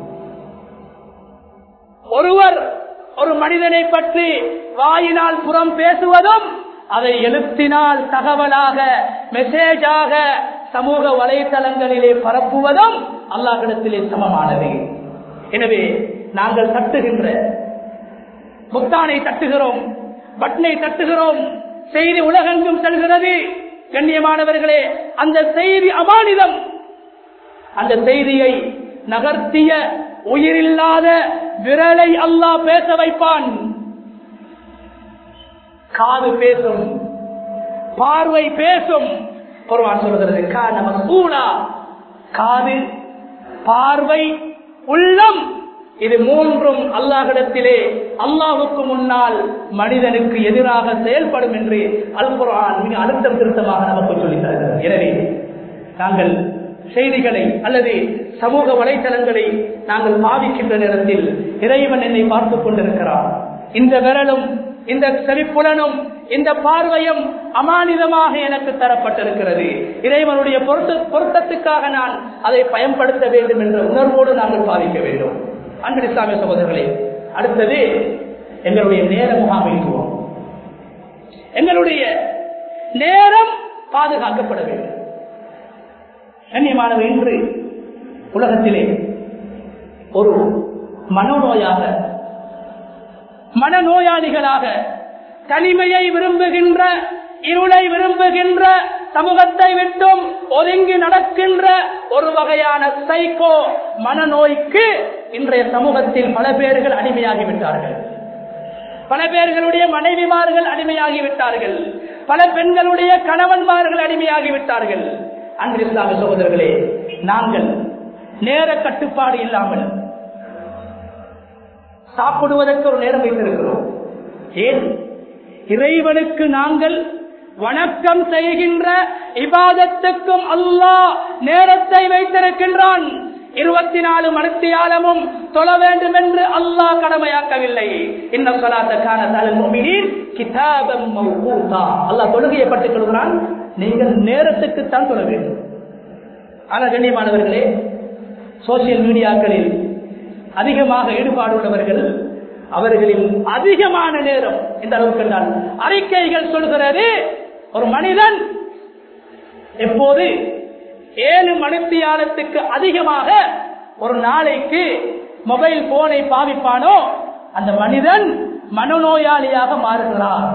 ஒருவர் ஒரு மனிதனை பற்றி வாயினால் புறம் பேசுவதும் அதை எழுத்தினால் தகவலாக மெசேஜாக சமூக வலைத்தளங்களிலே பரப்புவதும் அல்லாஹிடத்திலே சமமானது எனவே நாங்கள் தட்டுகின்ற முத்தானை தட்டுகிறோம் பட்னை தட்டுகிறோம் செய்தி உலகெங்கும் செல்கிறது கண்ணியமானவர்களே அந்த செய்தி அமானிதம் அந்த செய்தியை நகர்த்திய உயிரில்லாத விரலை அல்லாஹ் பேச வைப்பான் காது பேசும் பார்வை பேசும் குர்ஆன் சொல்கிறது கான மஸ்ஊலா காது பார்வை உள்ளம் இது மூன்றும் அல்லாஹிடத்திலே அல்லாஹுக்கு முன்னால் மனிதனுக்கு எதிராக செயல்படும் என்று அல் குர்ஆன் மிக அழுத்தம் திருத்தமாக நமக்கு சொல்லித் தருகிறது எனவே நாங்கள் செய்திகளை அல்லது சமூக வலைத்தளங்களை நாங்கள் பாவிக்கின்ற நேரத்தில் இறைவன் என்னை பார்த்துக் கொண்டிருக்கிறார் இந்த விரலும் இந்த செவிப்புலனும் இந்த பார்வையும் அமானிதமாக எனக்கு தரப்பட்டிருக்கிறது இறைவனுடைய பொருத்த பொருத்தத்துக்காக நான் அதை பயன்படுத்த வேண்டும் என்ற உணர்வோடு நாங்கள் பாதிக்க வேண்டும் அன்பு இஸ்லாமிய சகோதரர்களே அடுத்தது எங்களுடைய நேர முகாமைத்துவம் எங்களுடைய நேரம் பாதுகாக்கப்பட வேண்டும் கண்ணியமானவர் இன்று உலகத்திலே ஒரு மனநோயாக மனநோயாளிகளாக தனிமையை விரும்புகின்ற இருளை விரும்புகின்ற சமூகத்தை விட்டும் ஒதுங்கி நடக்கின்ற ஒரு வகையான சைக்கோ மனநோய்க்கு இன்றைய சமூகத்தில் பல பேர்கள் அடிமையாகிவிட்டார்கள் பல பேர்களுடைய மனைவிமார்கள் அடிமையாகிவிட்டார்கள் பல பெண்களுடைய கணவன்மார்கள் அடிமையாகிவிட்டார்கள் அன்பு இஸ்லாமிய சகோதரர்களே நாங்கள் நேர கட்டுப்பாடு இல்லாமல் சாப்பிடுவதற்கு ஒரு நேரம் வைத்திருக்கிறோம் ஏன் இறைவனுக்கு நாங்கள் வணக்கம் செய்கின்ற இபாதத்துக்கும் அல்லாஹ் நேரத்தை வைத்திருக்கின்றான் இருபத்தி நாலு மணித்தியாலமும் தொழ வேண்டும் என்று அல்லாஹ் கடமையாக்கவில்லை இன்னும் சொல்லாத்தக்கான கிதாபம் அல்லாஹ் தொழுகையை பட்டுக் கொள்கிறான் நீங்கள் நேரத்துக்குத்தான் தொழ வேண்டும் ஆனால் கண்ணியமானவர்களே சோசியல் மீடியாக்களில் அதிகமாக ஈடுபாடு உள்ளவர்கள் அவர்களில் அதிகமான நேரம் இந்த அளவுக்கு நான் அறிக்கைகள் சொல்கிறது ஒரு மனிதன் எப்போது ஏழு மணித்தியாலத்துக்கு அதிகமாக ஒரு நாளைக்கு மொபைல் போனை பாவிப்பானோ அந்த மனிதன் மனநோயாளியாக மாறுகிறார்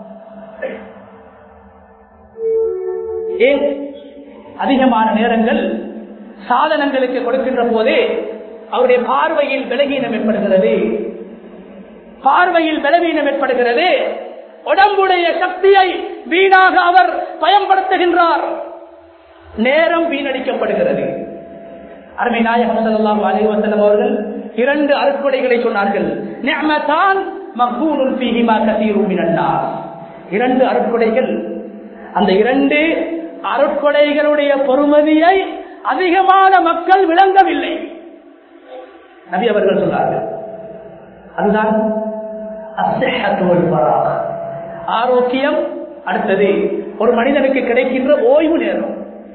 ஏன் அதிகமான நேரங்கள் சாதனங்களுக்கு கொடுக்கின்ற போதே அவருடைய பார்வையில் விலகீனம் ஏற்படுகிறது பார்வையில் பலவீனம் ஏற்படுகிறது உடம்புடைய சக்தியை வீணாக அவர் பயன்படுத்துகின்றார் நேரம் வீணடிக்கப்படுகிறது அருமை நாயகம் ஸல்லல்லாஹு அலைஹி வஸல்லம் அவர்கள் இரண்டு அருட்கொடைகளை சொன்னார்கள் நிஅமதான் மக்பூலுன் ஃபீஹிமா கஸீரும் மினன் நாஸ் இரண்டு அருட்கொடைகள் அந்த இரண்டு அருட்கொடைகளுடைய பொறுமதியை அதிகமான மக்கள் விளங்கவில்லை நபி அவர்கள் சொன்னார்கள் அதுதான் அஸ்ஸஹத்து வல் ஃபராக். ஆரோக்கியம் அடுத்தது ஒரு மனிதனுக்கு கிடைக்கின்ற ஓய்வு நேரம்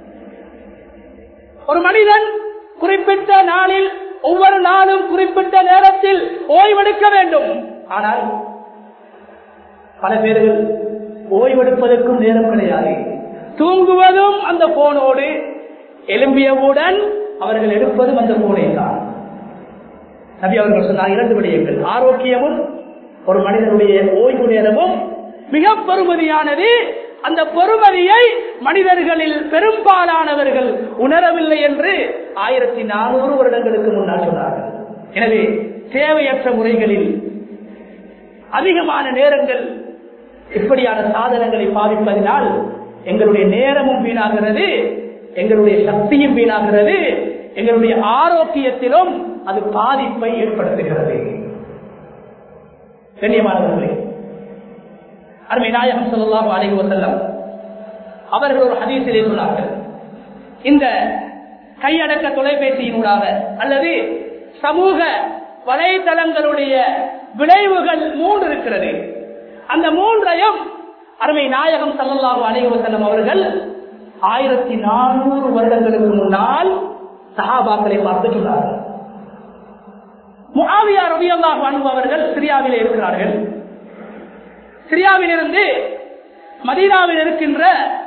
ஒரு மனிதன் குறிப்பிட்ட நாளில் ஒவ்வொரு நாளும் குறிப்பிட்ட நேரத்தில் ஓய்வெடுக்க வேண்டும் ஆனால் பல பேர்கள் ஓய்வெடுப்பதற்கும் நேரம் கிடையாது தூங்குவதும் அந்த போனோடு எழும்பியவுடன் அவர்கள் எடுப்பதும் அந்த போனை தான் நபி அவர்கள் சொன்னார் இரண்டு விடயங்கள் ஆரோக்கியமும் ஒரு மனிதனுடைய ஓய்வு நேரமும் மிக பெருமதியானது அந்த பொறுமதியை மனிதர்களில் பெரும்பாலானவர்கள் உணரவில்லை என்று ஆயிரத்தி நானூறு வருடங்களுக்கு முன்னால் சொன்னார்கள் எனவே தேவையற்ற முறைகளில் அதிகமான நேரங்கள் இப்படியான சாதனங்களை பாதிப்பதினால் எங்களுடைய நேரமும் வீணாகிறது எங்களுடைய சக்தியும் வீணாகிறது எங்களுடைய ஆரோக்கியத்திலும் அது பாதிப்பை ஏற்படுத்துகிறது கண்ணியமானவர்களே அருமை நாயகம் சொல்லலாம் அலைஹி வசல்லம் அவர்கள் ஒரு ஹதீசிலே சொன்னார்கள் இந்த கையடக்க தொலைபேசியினூடாக அல்லது சமூக வலைதளங்களுடைய விளைவுகள் மூன்று இருக்கிறது அந்த மூன்றையும் அருமை நாயகம் சல்லல்லாஹு அலைஹி வசல்லம் அவர்கள் ஆயிரத்தி நானூறு வருடங்களுக்கு முன்னால் சஹாபாக்களை பார்த்து சொன்னார்கள் முகாவியா ரவி அல்லாஹ் அவர்கள் சிரியாவில் இருக்கிறார்கள் சிரியாவிலிருந்து மதீனாவில் இருக்கின்ற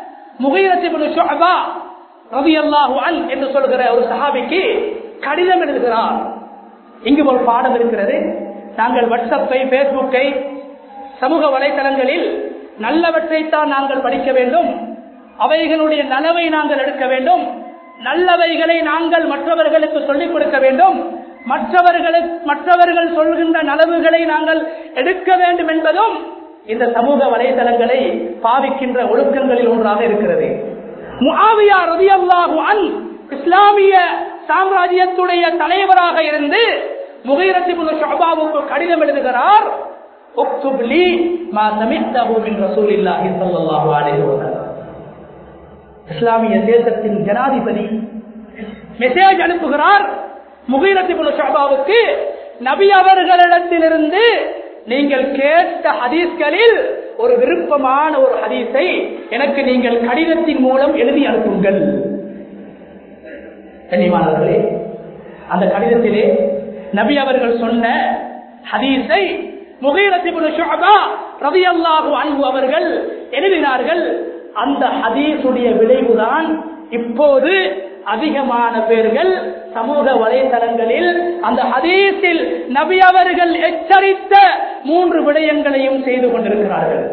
ரவி அல்லாஹு அன் என்று சொல்கிற ஒரு சஹாபிக்கு கடிதம் எழுதுகிறார் இங்கு ஒரு பாடம் இருக்கிறது நாங்கள் வாட்ஸ்அப்பை பேஸ்புக்கை சமூக வலைதளங்களில் நல்லவற்றைத்தான் நாங்கள் படிக்க வேண்டும் அவைகளுடைய நலவை நாங்கள் எடுக்க வேண்டும் நல்லவைகளை நாங்கள் மற்றவர்களுக்கு சொல்லிக் கொடுக்க வேண்டும் மற்றவர்களுக்கு மற்றவர்கள் சொல்கின்ற நலவுகளை நாங்கள் எடுக்க வேண்டும் என்பதும் இந்த சமூக வலைதளங்களை பாவிக்கின்ற ஒழுக்கங்களில் ஒன்றாக இருக்கிறது முஆவியா ரதியல்லாஹு அன் இஸ்லாமிய சாம்ராஜ்யத்துடைய தலைவராக இருந்து முகைரத்திபுல் ஷுபாவுக்கு கடிதம் எழுதுகிறார் اكتب لي ما سمعته من رسول الله صلى الله عليه وسلم இஸ்லாமிய தேசத்தின் ஜனாதிபதி மெசேஜ் அனுப்புகிறார் முகீரத்திபுல் ஷாபாவுக்கு நபி அவர்களிடத்திலிருந்து நீங்கள் கேட்ட ஹதீஸ்களில் ஒரு விருப்பமான ஒரு ஹதீஸை எனக்கு நீங்கள் கடிதத்தின் மூலம் எழுதி அனுப்புங்கள் கண்ணியமானவர்களே அந்த கடிதத்திலே நபி அவர்கள் சொன்ன ஹதீஸை முகீரத்திபுல் ஷாபா ரவி அல்லாஹு அன்பு அவர்கள் எழுதினார்கள் அந்த ஹதீஸுடைய விளைவுதான் இப்போது அதிகமான பேர்கள் சமூக வலைதளங்களில் அந்த ஹதீஸில் நபி அவர்கள் எச்சரித்த மூன்று விடயங்களையும் செய்து கொண்டிருக்கிறார்கள்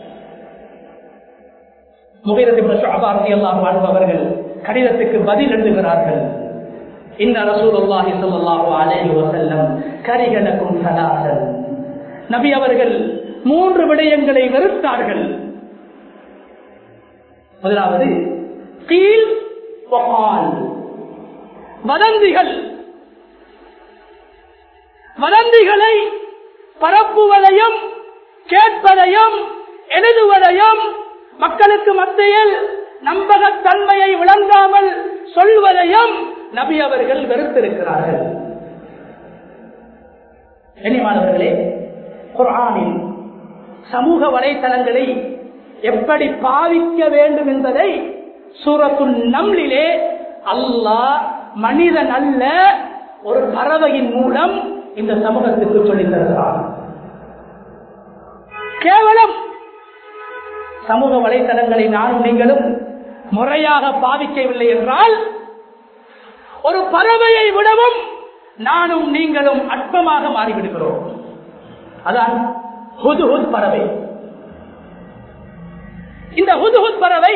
அவர்கள் கடிதத்துக்கு பதில் எழுதுகிறார்கள் இந்த ரசூலுல்லாஹி ஸல்லல்லாஹு அலைஹி வஸல்லம் கரிகனக்கும் சலாசன் நபி அவர்கள் மூன்று விடயங்களை வெறுத்தார்கள் முதலாவது கீழ் வதந்திகள் வதந்திகளை பரப்புவதையும் கேட்பதையும் எழுதுவதையும் மக்களுக்கு மத்தியில் நம்பகத்தன்மையை விளங்காமல் சொல்வதையும் நபி அவர்கள் வெறுத்திருக்கிறார்கள் கண்ணியமானவர்களே குரானில் சமூக வலைத்தளங்களை எப்படி பாவிக்க வேண்டும் என்பதை சூரத்துல் நம்லிலே அல்லாஹ் மனிதன் அல்ல ஒரு பறவையின் மூலம் இந்த சமூகத்துக்கு சொல்லித் தருகிறார் கேவலம் சமூக வலைத்தளங்களை நானும் நீங்களும் முறையாக பாவிக்கவில்லை என்றால் ஒரு பறவையை விடவும் நானும் நீங்களும் அற்பமாக மாறிவிடுகிறோம் அதான் ஹுதுஹுத் பறவை இந்த ஹுதுஹுத் பறவை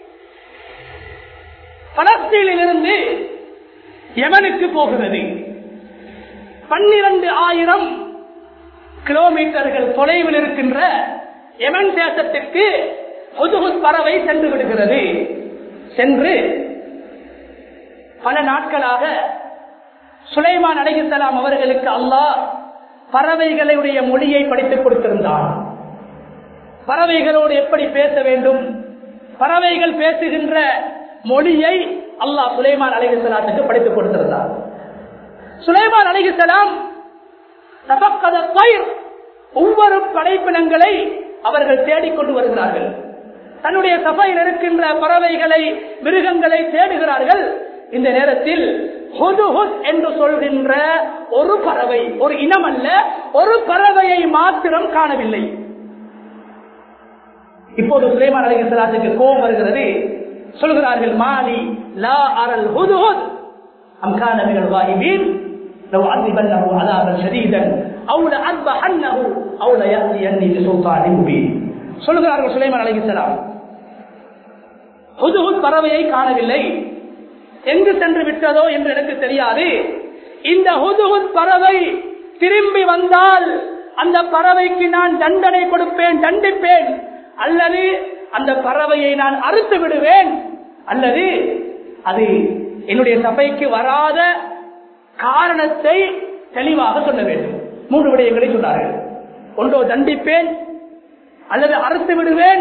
பலஸ்தீனிலிருந்து யமனுக்கு போகிறது பன்னிரண்டு ஆயிரம் கிலோமீட்டர்கள் தொலைவில் இருக்கின்ற யமன் தேசத்திற்கு ஹுதுஹுத் பறவை சென்று விடுகிறது சென்று பல நாட்களாக சுலைமான் அலைஹிஸ்ஸலாம் அவர்களுக்கு அல்லாஹ் பறவைகளுடைய மொழியை படித்துக் கொடுத்திருந்தான் பறவைகளோடு எப்படி பேச வேண்டும் பறவைகள் பேசுகின்ற மொழியை அல்லாஹ் சுலைமான் அலைஹிஸ்ஸலாத்துக்கு படித்துக் கொடுத்திருந்தார் சுலைமான் அலைஹிஸ்ஸலாம் தபக்கத பயிர் ஒவ்வொரு படைப்பினங்களை அவர்கள் தேடிக்கொண்டு வருகிறார்கள் தன்னுடைய சபையில் இருக்கின்ற பறவைகளை மிருகங்களை தேடுகிறார்கள் இந்த நேரத்தில் ஹுதுஹுத் என்று சொல்கின்ற ஒரு பறவை ஒரு இனம் அல்ல ஒரு பறவையை மாத்திரம் காணவில்லை இப்போது சுலைமான் அலைஹிஸ்ஸலாத்துக்கு கோபம் வருகிறது சொல்கிறார்கள் மாலி லா அரல் ஹுதுஹுத் அம் கான மினல் வாஹிபீன் لو عذبنه عذابا شديدا او لأذبحنه او ليأتيني بسلطان مبين சொல்கிறார்கள் சுலைமான் அலைஹிஸ்ஸலாம் ஹுதுஹுத் பறவையை காணவில்லை எங்கு சென்று விட்டதோ என்று எனக்கு தெரியாது இந்த ஹுதுஹுத் பறவை திரும்பி வந்தால் அந்த பறவைக்கு நான் தண்டனை கொடுப்பேன் தண்டிப்பேன் அல்லது அந்த பறவையை நான் அறுத்து விடுவேன் அல்லது அது என்னுடைய சபைக்கு வராத காரணத்தை தெளிவாக சொல்ல வேண்டும் மூன்று விடயங்களை சொன்னார்கள் ஒன்றோ தண்டிப்பேன் அல்லது அறுத்து விடுவேன்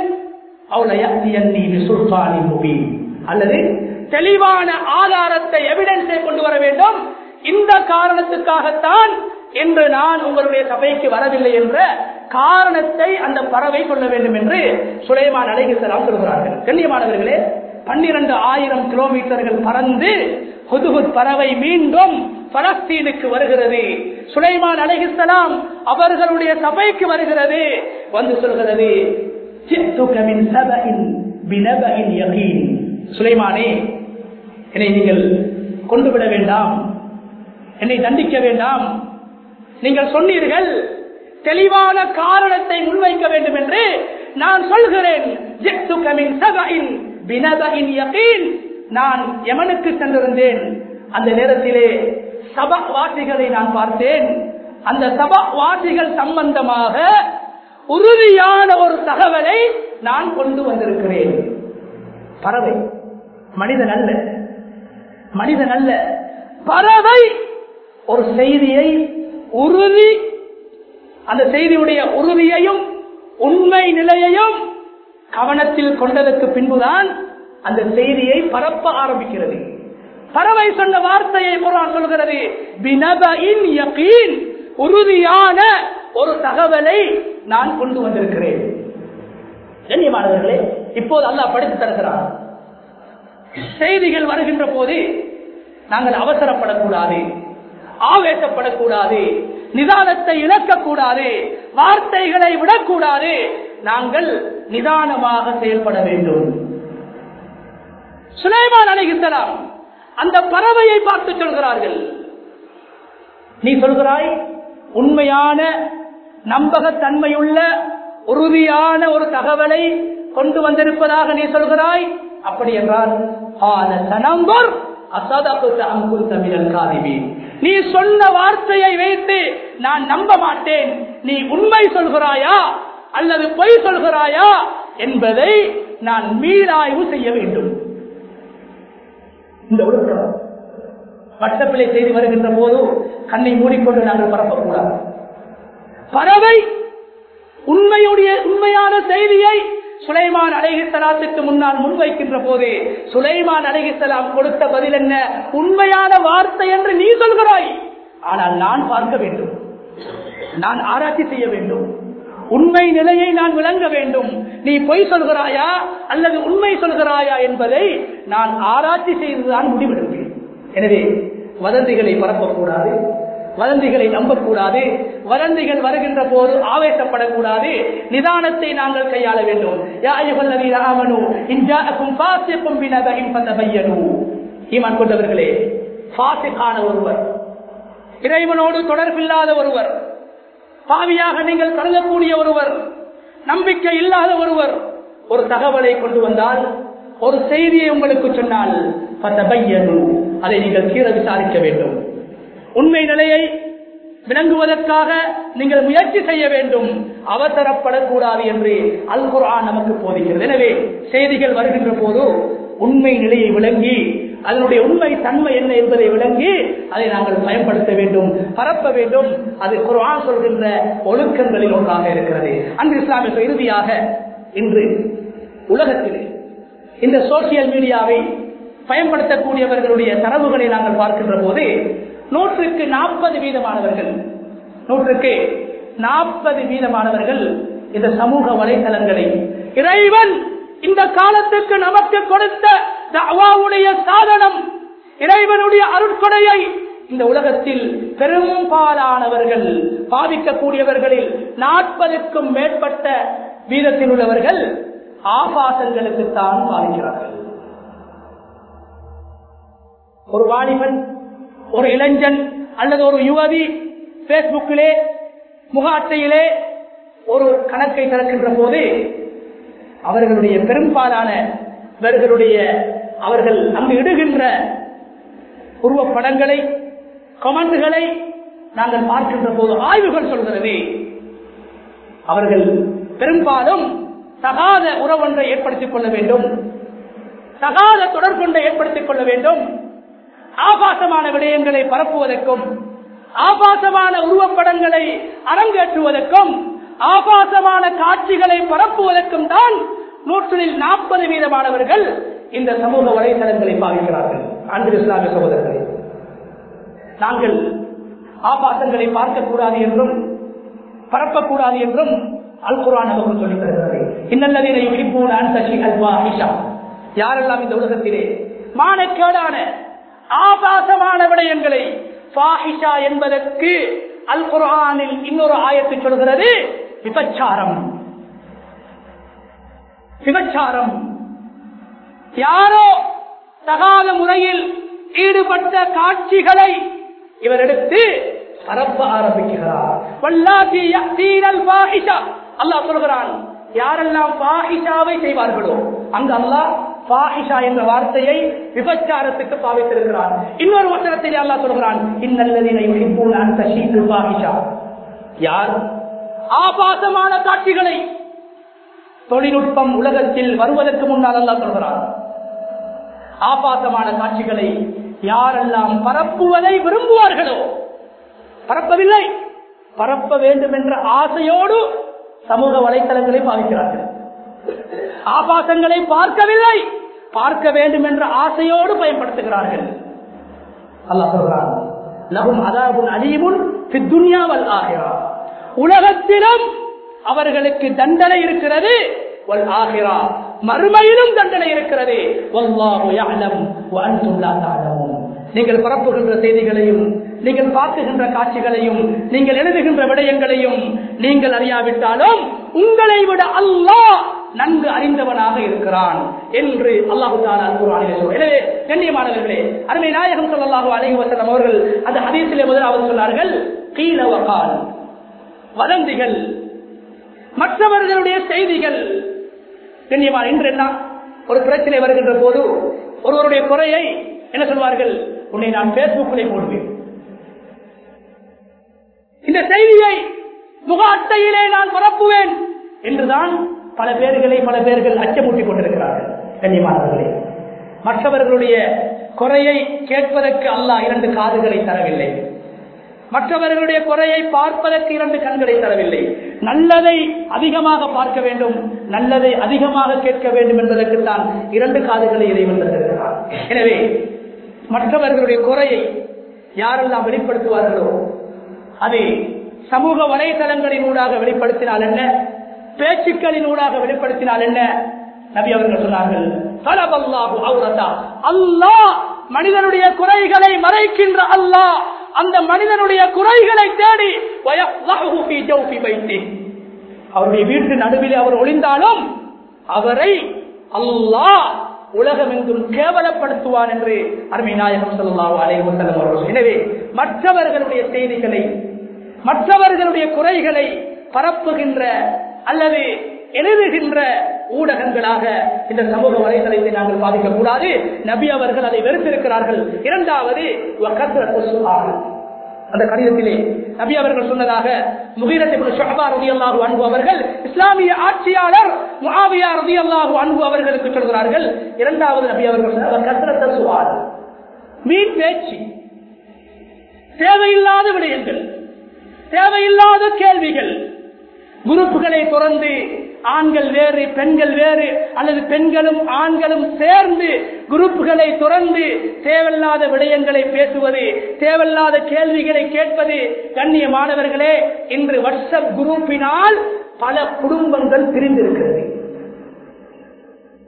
அல்லது தெளிவான ஆதாரத்தை எவிடன்ஸை கொண்டு வர வேண்டும் இந்த காரணத்துக்காகத்தான் என்று நான் உங்களுடைய சபைக்கு வரவில்லை என்ற காரணத்தை அந்த பறவை சொல்ல வேண்டும் என்று சுலைமான் அலைகிசலாம் சொல்கிறார்கள் கண்ணியமானவர்களே பன்னிரண்டு ஆயிரம் கிலோமீட்டர்கள் பறந்து ஹுதுகுத் பறவை மீண்டும் பலஸ்தீனுக்கு வருகிறது சுலைமான் அலைகிசலாம் அவர்களுடைய சபைக்கு வருகிறது வந்து சொல்கிறது சுலைமானே என்னை நீங்கள் கொண்டு விட வேண்டாம் என்னை தண்டிக்க வேண்டாம் நீங்கள் சொன்னீர்கள் தெளிவான காரணத்தை முன்வைக்க வேண்டும் என்று நான் சொல்கிறேன் நான் யமனுக்கு சென்றிருந்தேன் அந்த நேரத்திலே சபா வாசிகளை நான் பார்த்தேன் அந்த சபா வாசிகள் சம்பந்தமாக உறுதியான ஒரு தகவலை நான் கொண்டு வந்திருக்கிறேன் பறவை மனிதன் அல்ல மனிதன் அல்ல பறவை ஒரு செய்தியை உறுதி அந்த செய்தியுடைய உறுதியையும் உண்மை நிலையையும் கவனத்தில் கொண்டதற்கு பின்புதான் அந்த செய்தியை பரப்ப ஆரம்பிக்கிறது பறவை சொன்ன வார்த்தையை குரான் சொல்கிறது உறுதியான ஒரு தகவலை நான் கொண்டு வந்திருக்கிறேன் கண்ணியமானவர்களே இப்போது அல்லாஹ் படித்து தருகிறார் செய்திகள் வருகின்ற போது நாங்கள் அவசரப்படக்கூடாது ஆவேசப்படக்கூடாது நிதானத்தை இழக்கக்கூடாது வார்த்தைகளை விடக்கூடாது நாங்கள் நிதானமாக செயல்பட வேண்டும் சுலைமான் அணைகித்தலாம் அந்த பறவையை பார்த்து சொல்கிறார்கள் நீ சொல்கிறாய் உண்மையான நம்பகத்தன்மையுள்ள உறுதியான ஒரு தகவலை கொண்டு வந்திருப்பதாக நீ சொல்கிறாய் அப்படி என்றால் நீ சொன்ன வார்த்தையை வைத்து நான் நம்ப மாட்டேன் நீ உண்மை சொல்கிறாயா அல்லது பொய் சொல்கிறாயா என்பதை நான் மீளாய்வு செய்ய வேண்டும் இந்த ஒழுக்கம் வட்டப்பிள்ளை செய்து வருகின்ற போது கண்ணை மூடிக்கொண்டு நாங்கள் பரப்பக்கூடாது பறவை உண்மையுடைய உண்மையான செய்தியை சுலைமான் அலைகிசலாத்துக்கு முன்னால் முன்வைக்கின்ற போது சுலைமான் அலைகிசலாம் கொடுத்த பதில் என்ன உண்மையான வார்த்தை என்று நீ சொல்கிறாய் ஆனால் நான் பார்க்க வேண்டும் நான் ஆராய்ச்சி செய்ய வேண்டும் உண்மை நிலையை நான் விளங்க வேண்டும் நீ பொய் சொல்கிறாயா அல்லது உண்மை சொல்கிறாயா என்பதை நான் ஆராய்ச்சி செய்துதான் முடிவெடுப்பேன் எனவே வதந்திகளை பரப்பக்கூடாது வதந்திகளை நம்பக்கூடாது வதந்திகள் வருகின்ற போது ஆவேசப்படக்கூடாது நிதானத்தை நாங்கள் கையாள வேண்டும் ஈமான் கொண்டவர்களே பாசிக்கான ஒருவர் இறைவனோடு தொடர்பில்லாத ஒருவர் பாவியாக நீங்கள் கருதக்கூடிய ஒருவர் நம்பிக்கை இல்லாத ஒருவர் ஒரு தகவலை கொண்டு வந்தால் ஒரு செய்தியை உங்களுக்கு சொன்னால் அதை நீங்கள் கீழ விசாரிக்க வேண்டும் உண்மை நிலையை விளங்குவதற்காக நீங்கள் முயற்சி செய்ய வேண்டும் அவசரப்படக்கூடாது என்று அல் குர்ஆன் நமக்கு போதிக்கிறது எனவே செய்திகள் வருகின்ற போது உண்மை நிலையை விளங்கி அதனுடைய உண்மை தன்மை என்ன என்பதை விளங்கி அதை நாங்கள் பயன்படுத்த வேண்டும் பரப்ப வேண்டும் அது குர்ஆன் சொல்கின்ற ஒழுக்கங்களில் ஒன்றாக இருக்கிறது அன்று இஸ்லாமிய இறுதியாக இன்று உலகத்தில் இந்த சோசியல் மீடியாவை பயன்படுத்தக்கூடியவர்களுடைய தரவுகளை நாங்கள் பார்க்கின்ற போது நூற்றுக்கு நாற்பது வீதமானவர்கள் நூற்றுக்கு நாற்பது வீதமானவர்கள் இந்த சமூக வலைதளங்களை இறைவன் இந்த காலத்துக்கு நமக்கு கொடுத்த தஅவாவுடைய சாதனம் இறைவனுடைய அருட்கொடையை இந்த உலகத்தில் பெரும்பாலானவர்கள் பாதிக்கக்கூடியவர்களில் நாற்பதுக்கும் மேற்பட்ட வீதத்தில் உள்ளவர்கள் ஆபாசங்களுக்குத்தான் பாதிக்கிறார்கள் ஒரு வாலிபன் ஒரு இளைஞன் அல்லது ஒரு யுவதி பேஸ்புக்கிலே முக அட்டையிலே ஒரு கணக்கை திறக்கின்ற போது அவர்களுடைய பெரும்பாலான இவர்களுடைய அவர்கள் அங்கு இடுகின்ற உருவப்படங்களை கமெண்ட்களை நாங்கள் பார்க்கின்ற போது ஆய்வுகள் சொல்கிறது அவர்கள் பெரும்பாலும் தகாத உறவொன்றை ஏற்படுத்திக் கொள்ள வேண்டும் தகாத தொடர்பொன்றை ஏற்படுத்திக் கொள்ள வேண்டும் ஆபாசமான விடயங்களை பரப்புவதற்கும் ஆபாசமான உருவப்படங்களை அரங்கேற்றுவதற்கும் ஆபாசமான காட்சிகளை பரப்புவதற்கும் தான் நூற்றில் நாற்பது வீதமானவர்கள் இந்த சமூக வலைதளங்களை பாவிக்கிறார்கள் அன்று இஸ்லாமிய சகோதரர்களே நாங்கள் ஆபாசங்களை பார்க்கக்கூடாது என்றும் பரப்பக்கூடாது என்றும் அல் குரான் நமக்கு சொல்லித் தருகிறது இன்னல்லதீன யுஹிப்பூன அன் தஷி அல் ஃபாஹிஷா யாரெல்லாம் இந்த உலகத்திலே மானக்கேடான ஆபாசமான விடயங்களை ஃபாஹிஷா என்பதற்கு அல் குர்ஆனில் இன்னொரு ஆயத்து சொல்கிறது விபச்சாரம் விபச்சாரம் யாரோ தகாத முறையில் ஈடுபட்ட காட்சிகளை இவர் எடுத்து பரப்ப ஆரம்பிக்கிறார் வல்லாத்தி யஅ்தீனல் ஃபாஹிஷா அல்லாஹ் சொல்கிறான் யாரெல்லாம் ஃபாஹிஷாவை செய்வார்களோ அங்கு அல்லாஹ் ஃபாஹிஷா என்ற வார்த்தையை விபச்சாரத்துக்கு பாவித்திருக்கிறான் இன்னொரு வசனத்தில் அல்லாஹ் சொல்கிறான் இன்னல்லதீன யுஹிப்பூன அன் தஷீல் ஃபாஹிஷா யார் ஆபாசமான காட்சிகளை தொழில்நுட்பம் உலகத்தில் வருவதற்கு முன்னால் அல்லாஹ் சொல்கிறான் ஆபாசமான காட்சிகளை யாரெல்லாம் பரப்புவதை விரும்புவார்களோ பரப்பவில்லை பரப்ப வேண்டும் என்ற ஆசையோடு சமூக வலைத்தளங்களை பாவிக்கிறார்கள் ஆபாசங்களை பார்க்கவில்லை பார்க்க வேண்டும் என்ற ஆசையோடு பயன்படுத்துகிறார்கள் அல்லாஹ் சொல்றான் லகும் அதாபுன் அலீமுன் துன்யாவல் ஆகிறா உலகத்திலும் அவர்களுக்கு தண்டனை இருக்கிறது வல் ஆகிறா மறுமையிலும் தண்டனை இருக்கிறது வல்லாஹு யஅலம் வ அன்தும் லா தஅலமூன் நீங்கள் பரப்புகின்ற செய்திகளையும் நீங்கள் பார்க்குகின்ற காட்சிகளையும் நீங்கள் எழுதுகின்ற விடயங்களையும் நீங்கள் அறியாவிட்டாலும் உங்களை விட அல்லாஹ் நன்கு அறிந்தவனாக இருக்கிறான் என்று அல்லாஹு தாலா குர்ஆனிலே சொல்றார். எனவே கண்ணியமானவர்களே அருமை நாயகம் ஸல்லல்லாஹு அலைஹி வஸல்லம் அவர்கள் அந்த ஹதீஸிலே முதலாவது சொன்னார்கள் கீல வகால் வதந்திகள் மற்றவர்களுடைய செய்திகள் கண்ணியமான இன்று என்ன ஒரு பிரச்சனை வருகின்ற போது ஒருவருடைய குறையை என்ன சொல்வார்கள் உன்னை நான் பேஸ்புக்கிலே போடுவேன் இந்த செய்தியை முக அட்டையிலே நான் பரப்புவேன் என்றுதான் பல பேர்களை பல பேர்கள் அச்சமூட்டிக் கொண்டிருக்கிறார்கள் கண்ணியமானவர்களே மற்றவர்களுடைய குறையை கேட்பதற்கு அல்லாஹ் இரண்டு காதுகளை தரவில்லை மற்றவர்களுடைய குறையை பார்ப்பதற்கு இரண்டு கண்களை தரவில்லை நல்லதை அதிகமாக பார்க்க வேண்டும் நல்லதை அதிகமாக கேட்க வேண்டும் என்பதற்கு தான் இரண்டு காதுகளை இறைவன் தந்திருக்கிறார் எனவே மற்றவர்களுடைய குறையை யாரெல்லாம் வெளிப்படுத்துவார்களோ அது சமூக வலைதளங்களின் ஊடாக வெளிப்படுத்தினால் என்ன பேச்சுக்களின் ஊடாக வெளிப்படுத்தினால் என்ன நபி அவர்கள் சொன்னார்கள் தலபல்லாஹு அவுரதா அல்லாஹ் மனிதனுடைய குறைகளை மறைக்கின்ற அல்லாஹ் அந்த மனிதனுடைய குறைகளை தேடி வயஃலஹு ஃபீ ஜௌஃபி பைத்தி அவருடைய வீட்டு நடுவில் அவர் ஒளிந்தாலும் அவரை அல்லாஹ் உலகமெங்கும் கேவலப்படுத்துவான் என்று அருமை நாயகம் ஸல்லல்லாஹு அலைஹி வஸல்லம் அவர்கள் எனவே மற்றவர்களுடைய செய்திகளை மற்றவர்களுடைய குறைகளை பரப்புகின்ற அல்லது எழுதுகின்ற ஊடகங்களாக இந்த சமூக வலைதளத்தை நாங்கள் பாதிக்கக்கூடாது நபி அவர்கள் அதை வெறுத்திருக்கிறார்கள் இரண்டாவது வக்கத்ரத்து சுஆல். அந்த கடிதத்திலே நபி அவர்கள் சொன்னதாக முகீரத்திபுல்லாஹு அன்பு அவர்கள் இஸ்லாமிய ஆட்சியாளர் முஆவியா ரதியல்லாஹு அன்பு அவர்களுக்கு சொல்கிறார்கள் இரண்டாவது நபி அவர்கள் சொன்னார், வக்கத்ரத்து சுஆல். வீண் பேச்சு தேவையில்லாத விடயங்கள் தேவையில்லாத கேள்விகள் குரூப்புகளை தொடர்ந்து ஆண்கள் வேறு பெண்கள் வேறு அல்லது பெண்களும் ஆண்களும் சேர்ந்து குரூப்புகளை தொடர்ந்து தேவையில்லாத விடயங்களை பேசுவது தேவையில்லாத கேள்விகளை கேட்பது கண்ணிய மாணவர்களே இன்று வாட்ஸ்அப் குரூப்பினால் பல குடும்பங்கள் பிரிந்திருக்கிறது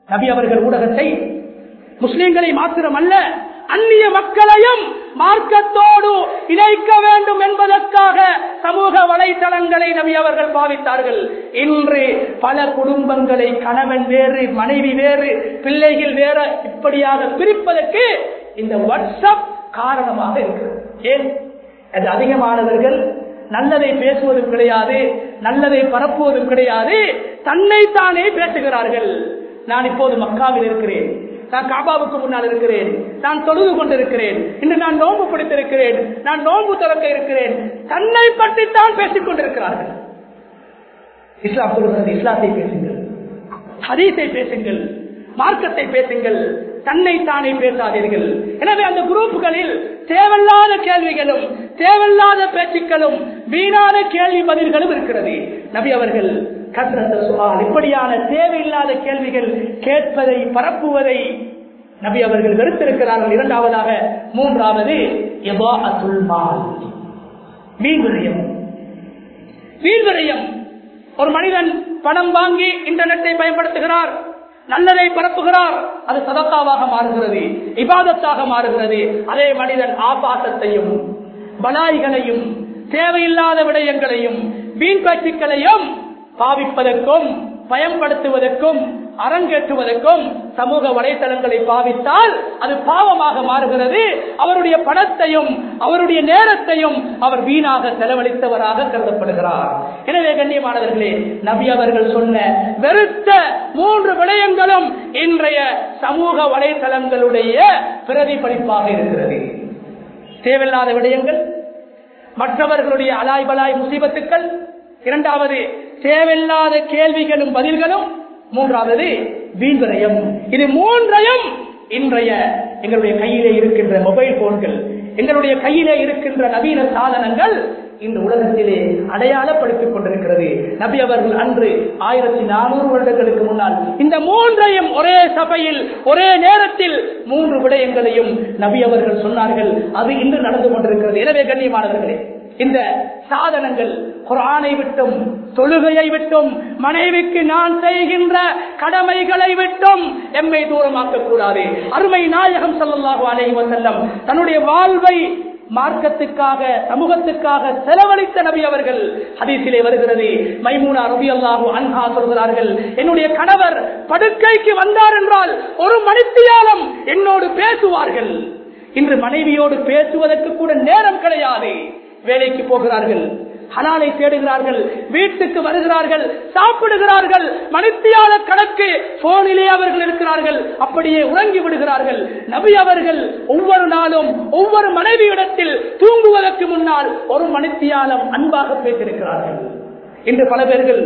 நபி அவர்கள் ஊடகத்தை முஸ்லிம்களை மாத்திரமல்ல அந்நிய மக்களையும் மார்க்கத்தோடு இணைக்க வேண்டும் என்பதற்காக சமூக வலைதளங்களை நபி அவர்கள் பாவித்தார்கள் இன்று பல குடும்பங்களை கணவன் வேறு மனைவி வேறு பிள்ளைகள் வேறு இப்படியாக பிரிப்பதற்கு இந்த வாட்ஸ்அப் காரணமாக இருக்கிறது ஏன் அது அதிகமானவர்கள் நல்லதை பேசுவதும் கிடையாது நல்லதை பரப்புவதும் கிடையாது தன்னைத்தானே பேசுகிறார்கள் நான் இப்போது மக்காவில் இருக்கிறேன் நான் காபாவுக்கு முன்னால் இருக்கிறேன் நான் தொழுது கொண்டிருக்கிறேன் இன்று நான் நோன்பு பிடித்திருக்கிறேன் நான் நோன்பு திறக்க இருக்கிறேன் தன்னை பற்றி தான் பேசிக் கொண்டிருக்கிறார்கள் இஸ்லாம் சொல்கிறது இஸ்லாத்தை பேசுங்கள் ஹதீஸை பேசுங்கள் மார்க்கத்தை பேசுங்கள் தன்னை தானே பேசாதீர்கள் எனவே அந்த குரூப்புகளில் தேவையில்லாத கேள்விகளும் தேவையில்லாத பேச்சுக்களும் வீணான கேள்வி பதில்களும் இருக்கிறது நபி அவர்கள் கசரத்த சுகால் இப்படியான தேவையில்லாத கேள்விகள் கேட்பதை பரப்புவதை நபி அவர்கள் வெறுத்திருக்கிறார்கள் இரண்டாவதாக மூன்றாவது வீண்விரயம் வீண்விரயம் ஒரு மனிதன் பணம் வாங்கி இன்டர்நெட்டை பயன்படுத்துகிறார் நல்லதை பரப்புகிறார் அது சதக்காவாக மாறுகிறது இபாதத்தாக மாறுகிறது அதே மனிதன் ஆபாசத்தையும் பலாய்களையும் தேவையில்லாத விடயங்களையும் வீண் பேச்சுக்களையும் பாவிப்பதற்கும் பயன்படுத்துவதற்கும் அரங்கேற்றுவதற்கும் சமூக வலைதளங்களை பாவித்தால் அது பாவமாக மாறுகிறது அவருடைய பணத்தையும் அவருடைய நேரத்தையும் அவர் வீணாக செலவழித்தவராக கருதப்படுகிறார் எனவே கண்ணியமானவர்களே நபி அவர்கள் சொன்ன வெறுத்த மூன்று விடயங்களும் இன்றைய சமூக வலைதளங்களுடைய பிரதிபலிப்பாக இருக்கிறது தேவையில்லாத விடயங்கள் மற்றவர்களுடைய அலாய் பலாய் முசீபத்துக்கள் இரண்டாவது தேவையில்லாத கேள்விகளும் பதில்களும் மூன்றாவது வீண்விரயம் இது மூன்றையும் இன்றைய எங்களுடைய கையிலே இருக்கின்ற மொபைல் போன்கள் எங்களுடைய கையிலே இருக்கின்ற நவீன சாதனங்கள் இந்த உலகத்திலே அடையாளப்படுத்திக் கொண்டிருக்கிறது நபி அவர்கள் அன்று ஆயிரத்தி நானூறு வருடங்களுக்கு முன்னால் இந்த மூன்றையும் ஒரே சபையில் ஒரே நேரத்தில் மூன்று விடயங்களையும் நபி அவர்கள் சொன்னார்கள் அது இன்று நடந்து கொண்டிருக்கிறது எனவே கண்ணியமானவர்களே இந்த சாதனங்கள் குரானை விட்டும் தொழுகையை விட்டும் மனைவிக்கு நான் செய்கின்ற கடமைகளை விட்டும் எம்மை தூரமாக்க கூடாது அருமை நாயகம் சல்லாஹு அலைஹி வசல்லம் தன்னுடைய வாழ்வை மார்க்கத்துக்காக சமூகத்துக்காக செலவழித்த நபி அவர்கள் ஹதீசிலே வருகிறது மைமூனா ரபி அல்லாஹு அன்ஹா சொல்கிறார்கள் என்னுடைய கணவர் படுக்கைக்கு வந்தார் என்றால் ஒரு மணித்தியாலம் என்னோடு பேசுவார்கள் இன்று மனைவியோடு பேசுவதற்கு கூட நேரம் கிடையாது வேலைக்கு போகிறார்கள் ஹலாலை தேடுகிறார்கள் வீட்டுக்கு வருகிறார்கள் சாப்பிடுகிறார்கள் மணித்தியால கணக்கு போனிலே அவர்கள் இருக்கிறார்கள் அப்படியே உறங்கி விடுகிறார்கள் நபி அவர்கள் ஒவ்வொரு நாளும் ஒவ்வொரு மனைவியிடத்தில் தூங்குவதற்கு முன்னால் ஒரு மணித்தியாலம் அன்பாக பேசியிருக்கிறார்கள் இன்று பல பேர்கள்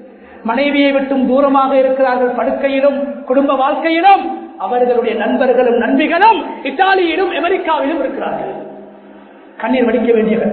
மனைவியை விட்டும் தூரமாக இருக்கிறார்கள் படுக்கையிலும் குடும்ப வாழ்க்கையிலும் அவர்களுடைய நண்பர்களும் நண்பிகளும் இத்தாலியிலும் அமெரிக்காவிலும் இருக்கிறார்கள் கண்ணீர் வடிக்க வேண்டியவர்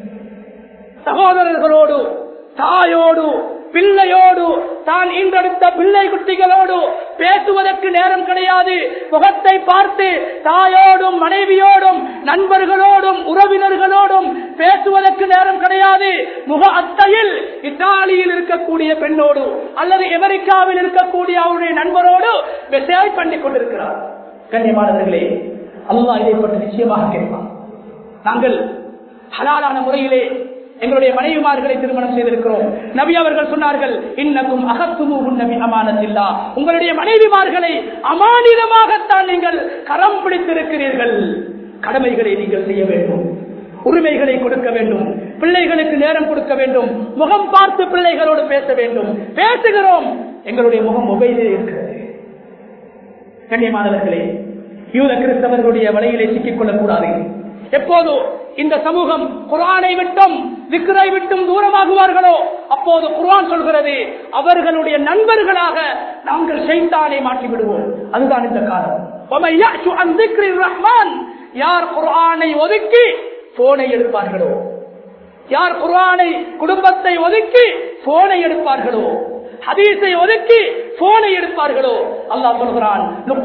சகோதரர்களோடு தாயோடு பிள்ளையோடு தான் ஈன்றெடுத்த பிள்ளை குட்டிகளோடு பேசுவதற்கு நேரம் கிடையாது முகத்தை பார்த்து தாயோடும் மனைவியோடும் நண்பர்களோடும் உறவினர்களோடும் பேசுவதற்கு நேரம் கிடையாது முக அத்தையில் இத்தாலியில் இருக்கக்கூடிய பெண்ணோடு அல்லது அமெரிக்காவில் இருக்கக்கூடிய அவருடைய நண்பரோடு மெசேஜ் பண்ணி கொண்டிருக்கிறார் கண்ணியமானவர்களே அல்லாஹ் இதை பற்றி நிச்சயமாக கேட்பான் நாங்கள் ஹலாலான முறையிலே எங்களுடைய மனைவிமார்களை திருமணம் செய்திருக்கிறோம் நபி அவர்கள் சொன்னார்கள் இன்னக்கும் அகத்துமு நபி அமானத்தில்லா உங்களுடைய மனைவிமார்களை அமானிதமாகத்தான் நீங்கள் கரம் பிடித்திருக்கிறீர்கள் கடமைகளை நீங்கள் செய்ய வேண்டும் உரிமைகளை கொடுக்க வேண்டும் பிள்ளைகளுக்கு நேரம் கொடுக்க வேண்டும் முகம் பார்த்து பிள்ளைகளோடு பேச வேண்டும் பேசுகிறோம் எங்களுடைய முகம் மொபைலே இருக்கிறது கண்ணியமானவர்களே யூத கிறிஸ்தவர்களுடைய வலையிலே சிக்கிக் கொள்ளக்கூடாது எப்போது இந்த சமூகம் குரானை விட்டும் விக்ரை விட்டும் தூரமாகுவார்களோ அப்போது குரான் சொல்கிறது அவர்களுடைய நண்பர்களாக நாங்கள் செய்தானை மாற்றி விடுவோம் அதுதான் இந்த காலம் ரஹ்மான் யார் குரானை ஒதுக்கி போனை எடுப்பார்களோ யார் குரானை குடும்பத்தை ஒதுக்கி போனை எடுப்பார்களோ ஹதீஸை ஒதுக்கி போனை எடுப்பார்களோ அல்லாஹ் சொல்கிறான்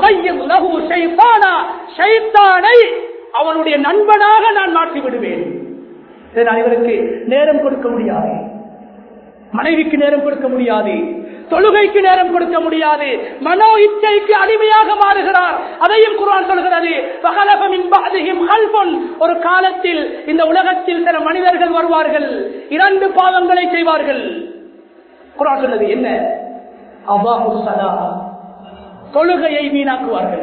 அவனுடைய நண்பனாக நான் மாற்றி விடுவேன் இவருக்கு நேரம் கொடுக்க முடியாது மனைவிக்கு நேரம் கொடுக்க முடியாது தொழுகைக்கு நேரம் கொடுக்க முடியாது மனோ இச்சைக்கு அடிமையாக மாறுகிறார் அதையும் குர்ஆன் சொல்கிறது "ஃபஹலஃப மின் பஅதிஹிம் ஹல்ஃபுன்." ஒரு காலத்தில் இந்த உலகத்தில் சில மனிதர்கள் வருவார்கள் இரண்டு பாவங்களை செய்வார்கள் குர்ஆன் சொன்னது என்ன அல்லாஹு சலா தொழுகையை வீணாக்குவார்கள்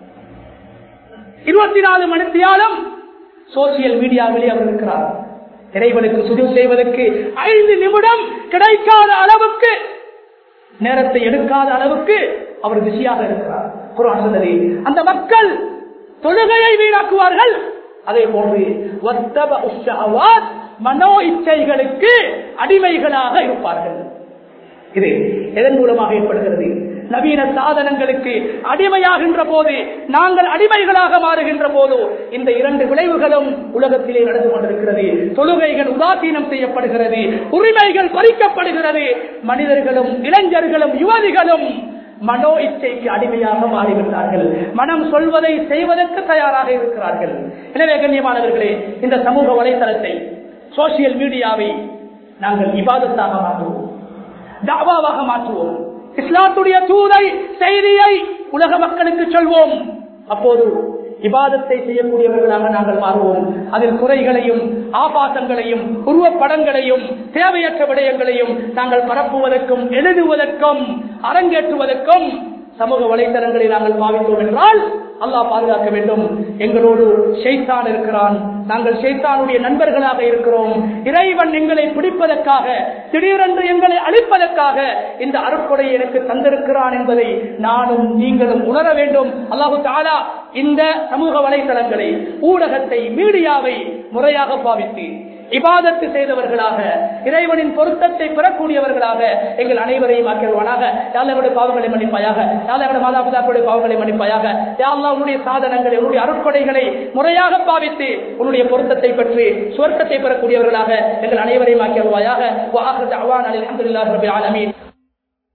இருபத்தி நாலு மணித்தியாலும் சோசியல் மீடியாவிலே அவர் இருக்கிறார் இறைவனுக்கு சுஜு செய்வதற்கு ஐந்து நிமிடம் கிடைக்காத அளவுக்கு நேரத்தை எடுக்காத அளவுக்கு அவர் பிஸியாக இருக்கிறார் குர்ஆன் சொன்னது அந்த மக்கள் தொழுகையை வீணாக்குவார்கள் அதே போன்று வத்தப உஷ்ஷஹவாத், மனோ இச்சைகளுக்கு அடிமைகளாக இருப்பார்கள் இது எதன் மூலமாக ஏற்படுகிறது நவீன சாதனங்களுக்கு அடிமையாகின்ற போது நாங்கள் அடிமைகளாக மாறுகின்ற போது இந்த இரண்டு விளைவுகளும் உலகத்திலே நடந்து கொண்டிருக்கிறது தொழுகைகள் உதாசீனம் செய்யப்படுகிறது உரிமைகள் பறிக்கப்படுகிறது மனிதர்களும் இளைஞர்களும் யுவதிகளும் மனோ இச்சைக்கு அடிமையாக மாறிவிட்டார்கள் மனம் சொல்வதை செய்வதற்கு தயாராக இருக்கிறார்கள் எனவே கண்ணியமானவர்களே இந்த சமூக வலைதளத்தை சோசியல் மீடியாவை நாங்கள் இபாதத்தாக மாற்றுவோம் தாவாவாக மாற்றுவோம் இஸ்லாத்துடைய தூதை செய்தியை உலக மக்களுக்கு சொல்வோம் அப்போது இபாதத்தை செய்யக்கூடியவர்களாக நாங்கள் மாறுவோம் அதில் குறைகளையும் ஆபாசங்களையும் உருவப்படங்களையும் தேவையற்ற விடயங்களையும் நாங்கள் பரப்புவதற்கும் எழுதுவதற்கும் அரங்கேற்றுவதற்கும் சமூக வலைத்தளங்களை நாங்கள் பாவித்தோம் என்றால் அல்லாஹ் பாதுகாக்க வேண்டும் எங்களோடு ஷைத்தான் இருக்கிறான் நாங்கள் ஷைத்தானுடைய நண்பர்களாக இருக்கிறோம் இறைவன் எங்களை பிடிப்பதற்காக திடீரென்று எங்களை அழிப்பதற்காக இந்த அருட்கொடை எனக்கு தந்திருக்கிறான் என்பதை நானும் நீங்களும் உணர வேண்டும் அல்லாஹு தாலா இந்த சமூக வலைத்தளங்களை ஊடகத்தை மீடியாவை முறையாக பாவித்து இபாதத்து செய்தவர்களாக இறைவனின் பொருத்தத்தை பெறக்கூடியவர்களாக எங்கள் அனைவரையும் ஆக்கிடுவானாக யாழ்லவருடைய பாவங்களை மன்னிப்பாயாக யாழ்லவருடைய மாதாபிதாக்களுடைய பாவங்களை மன்னிப்பாயாக யாழ்லா உன்னுடைய சாதனங்களை உன்னுடைய அருட்கொடைகளை முறையாக பாவித்து உன்னுடைய பொருத்தத்தை பெற்று சுவர்க்கத்தை பெறக்கூடியவர்களாக எங்கள் அனைவரையும் ஆக்கிடுவாயாக வாஹர் அவான் அலி அஹமதுல்லாஹ் ரபில் ஆலமீன்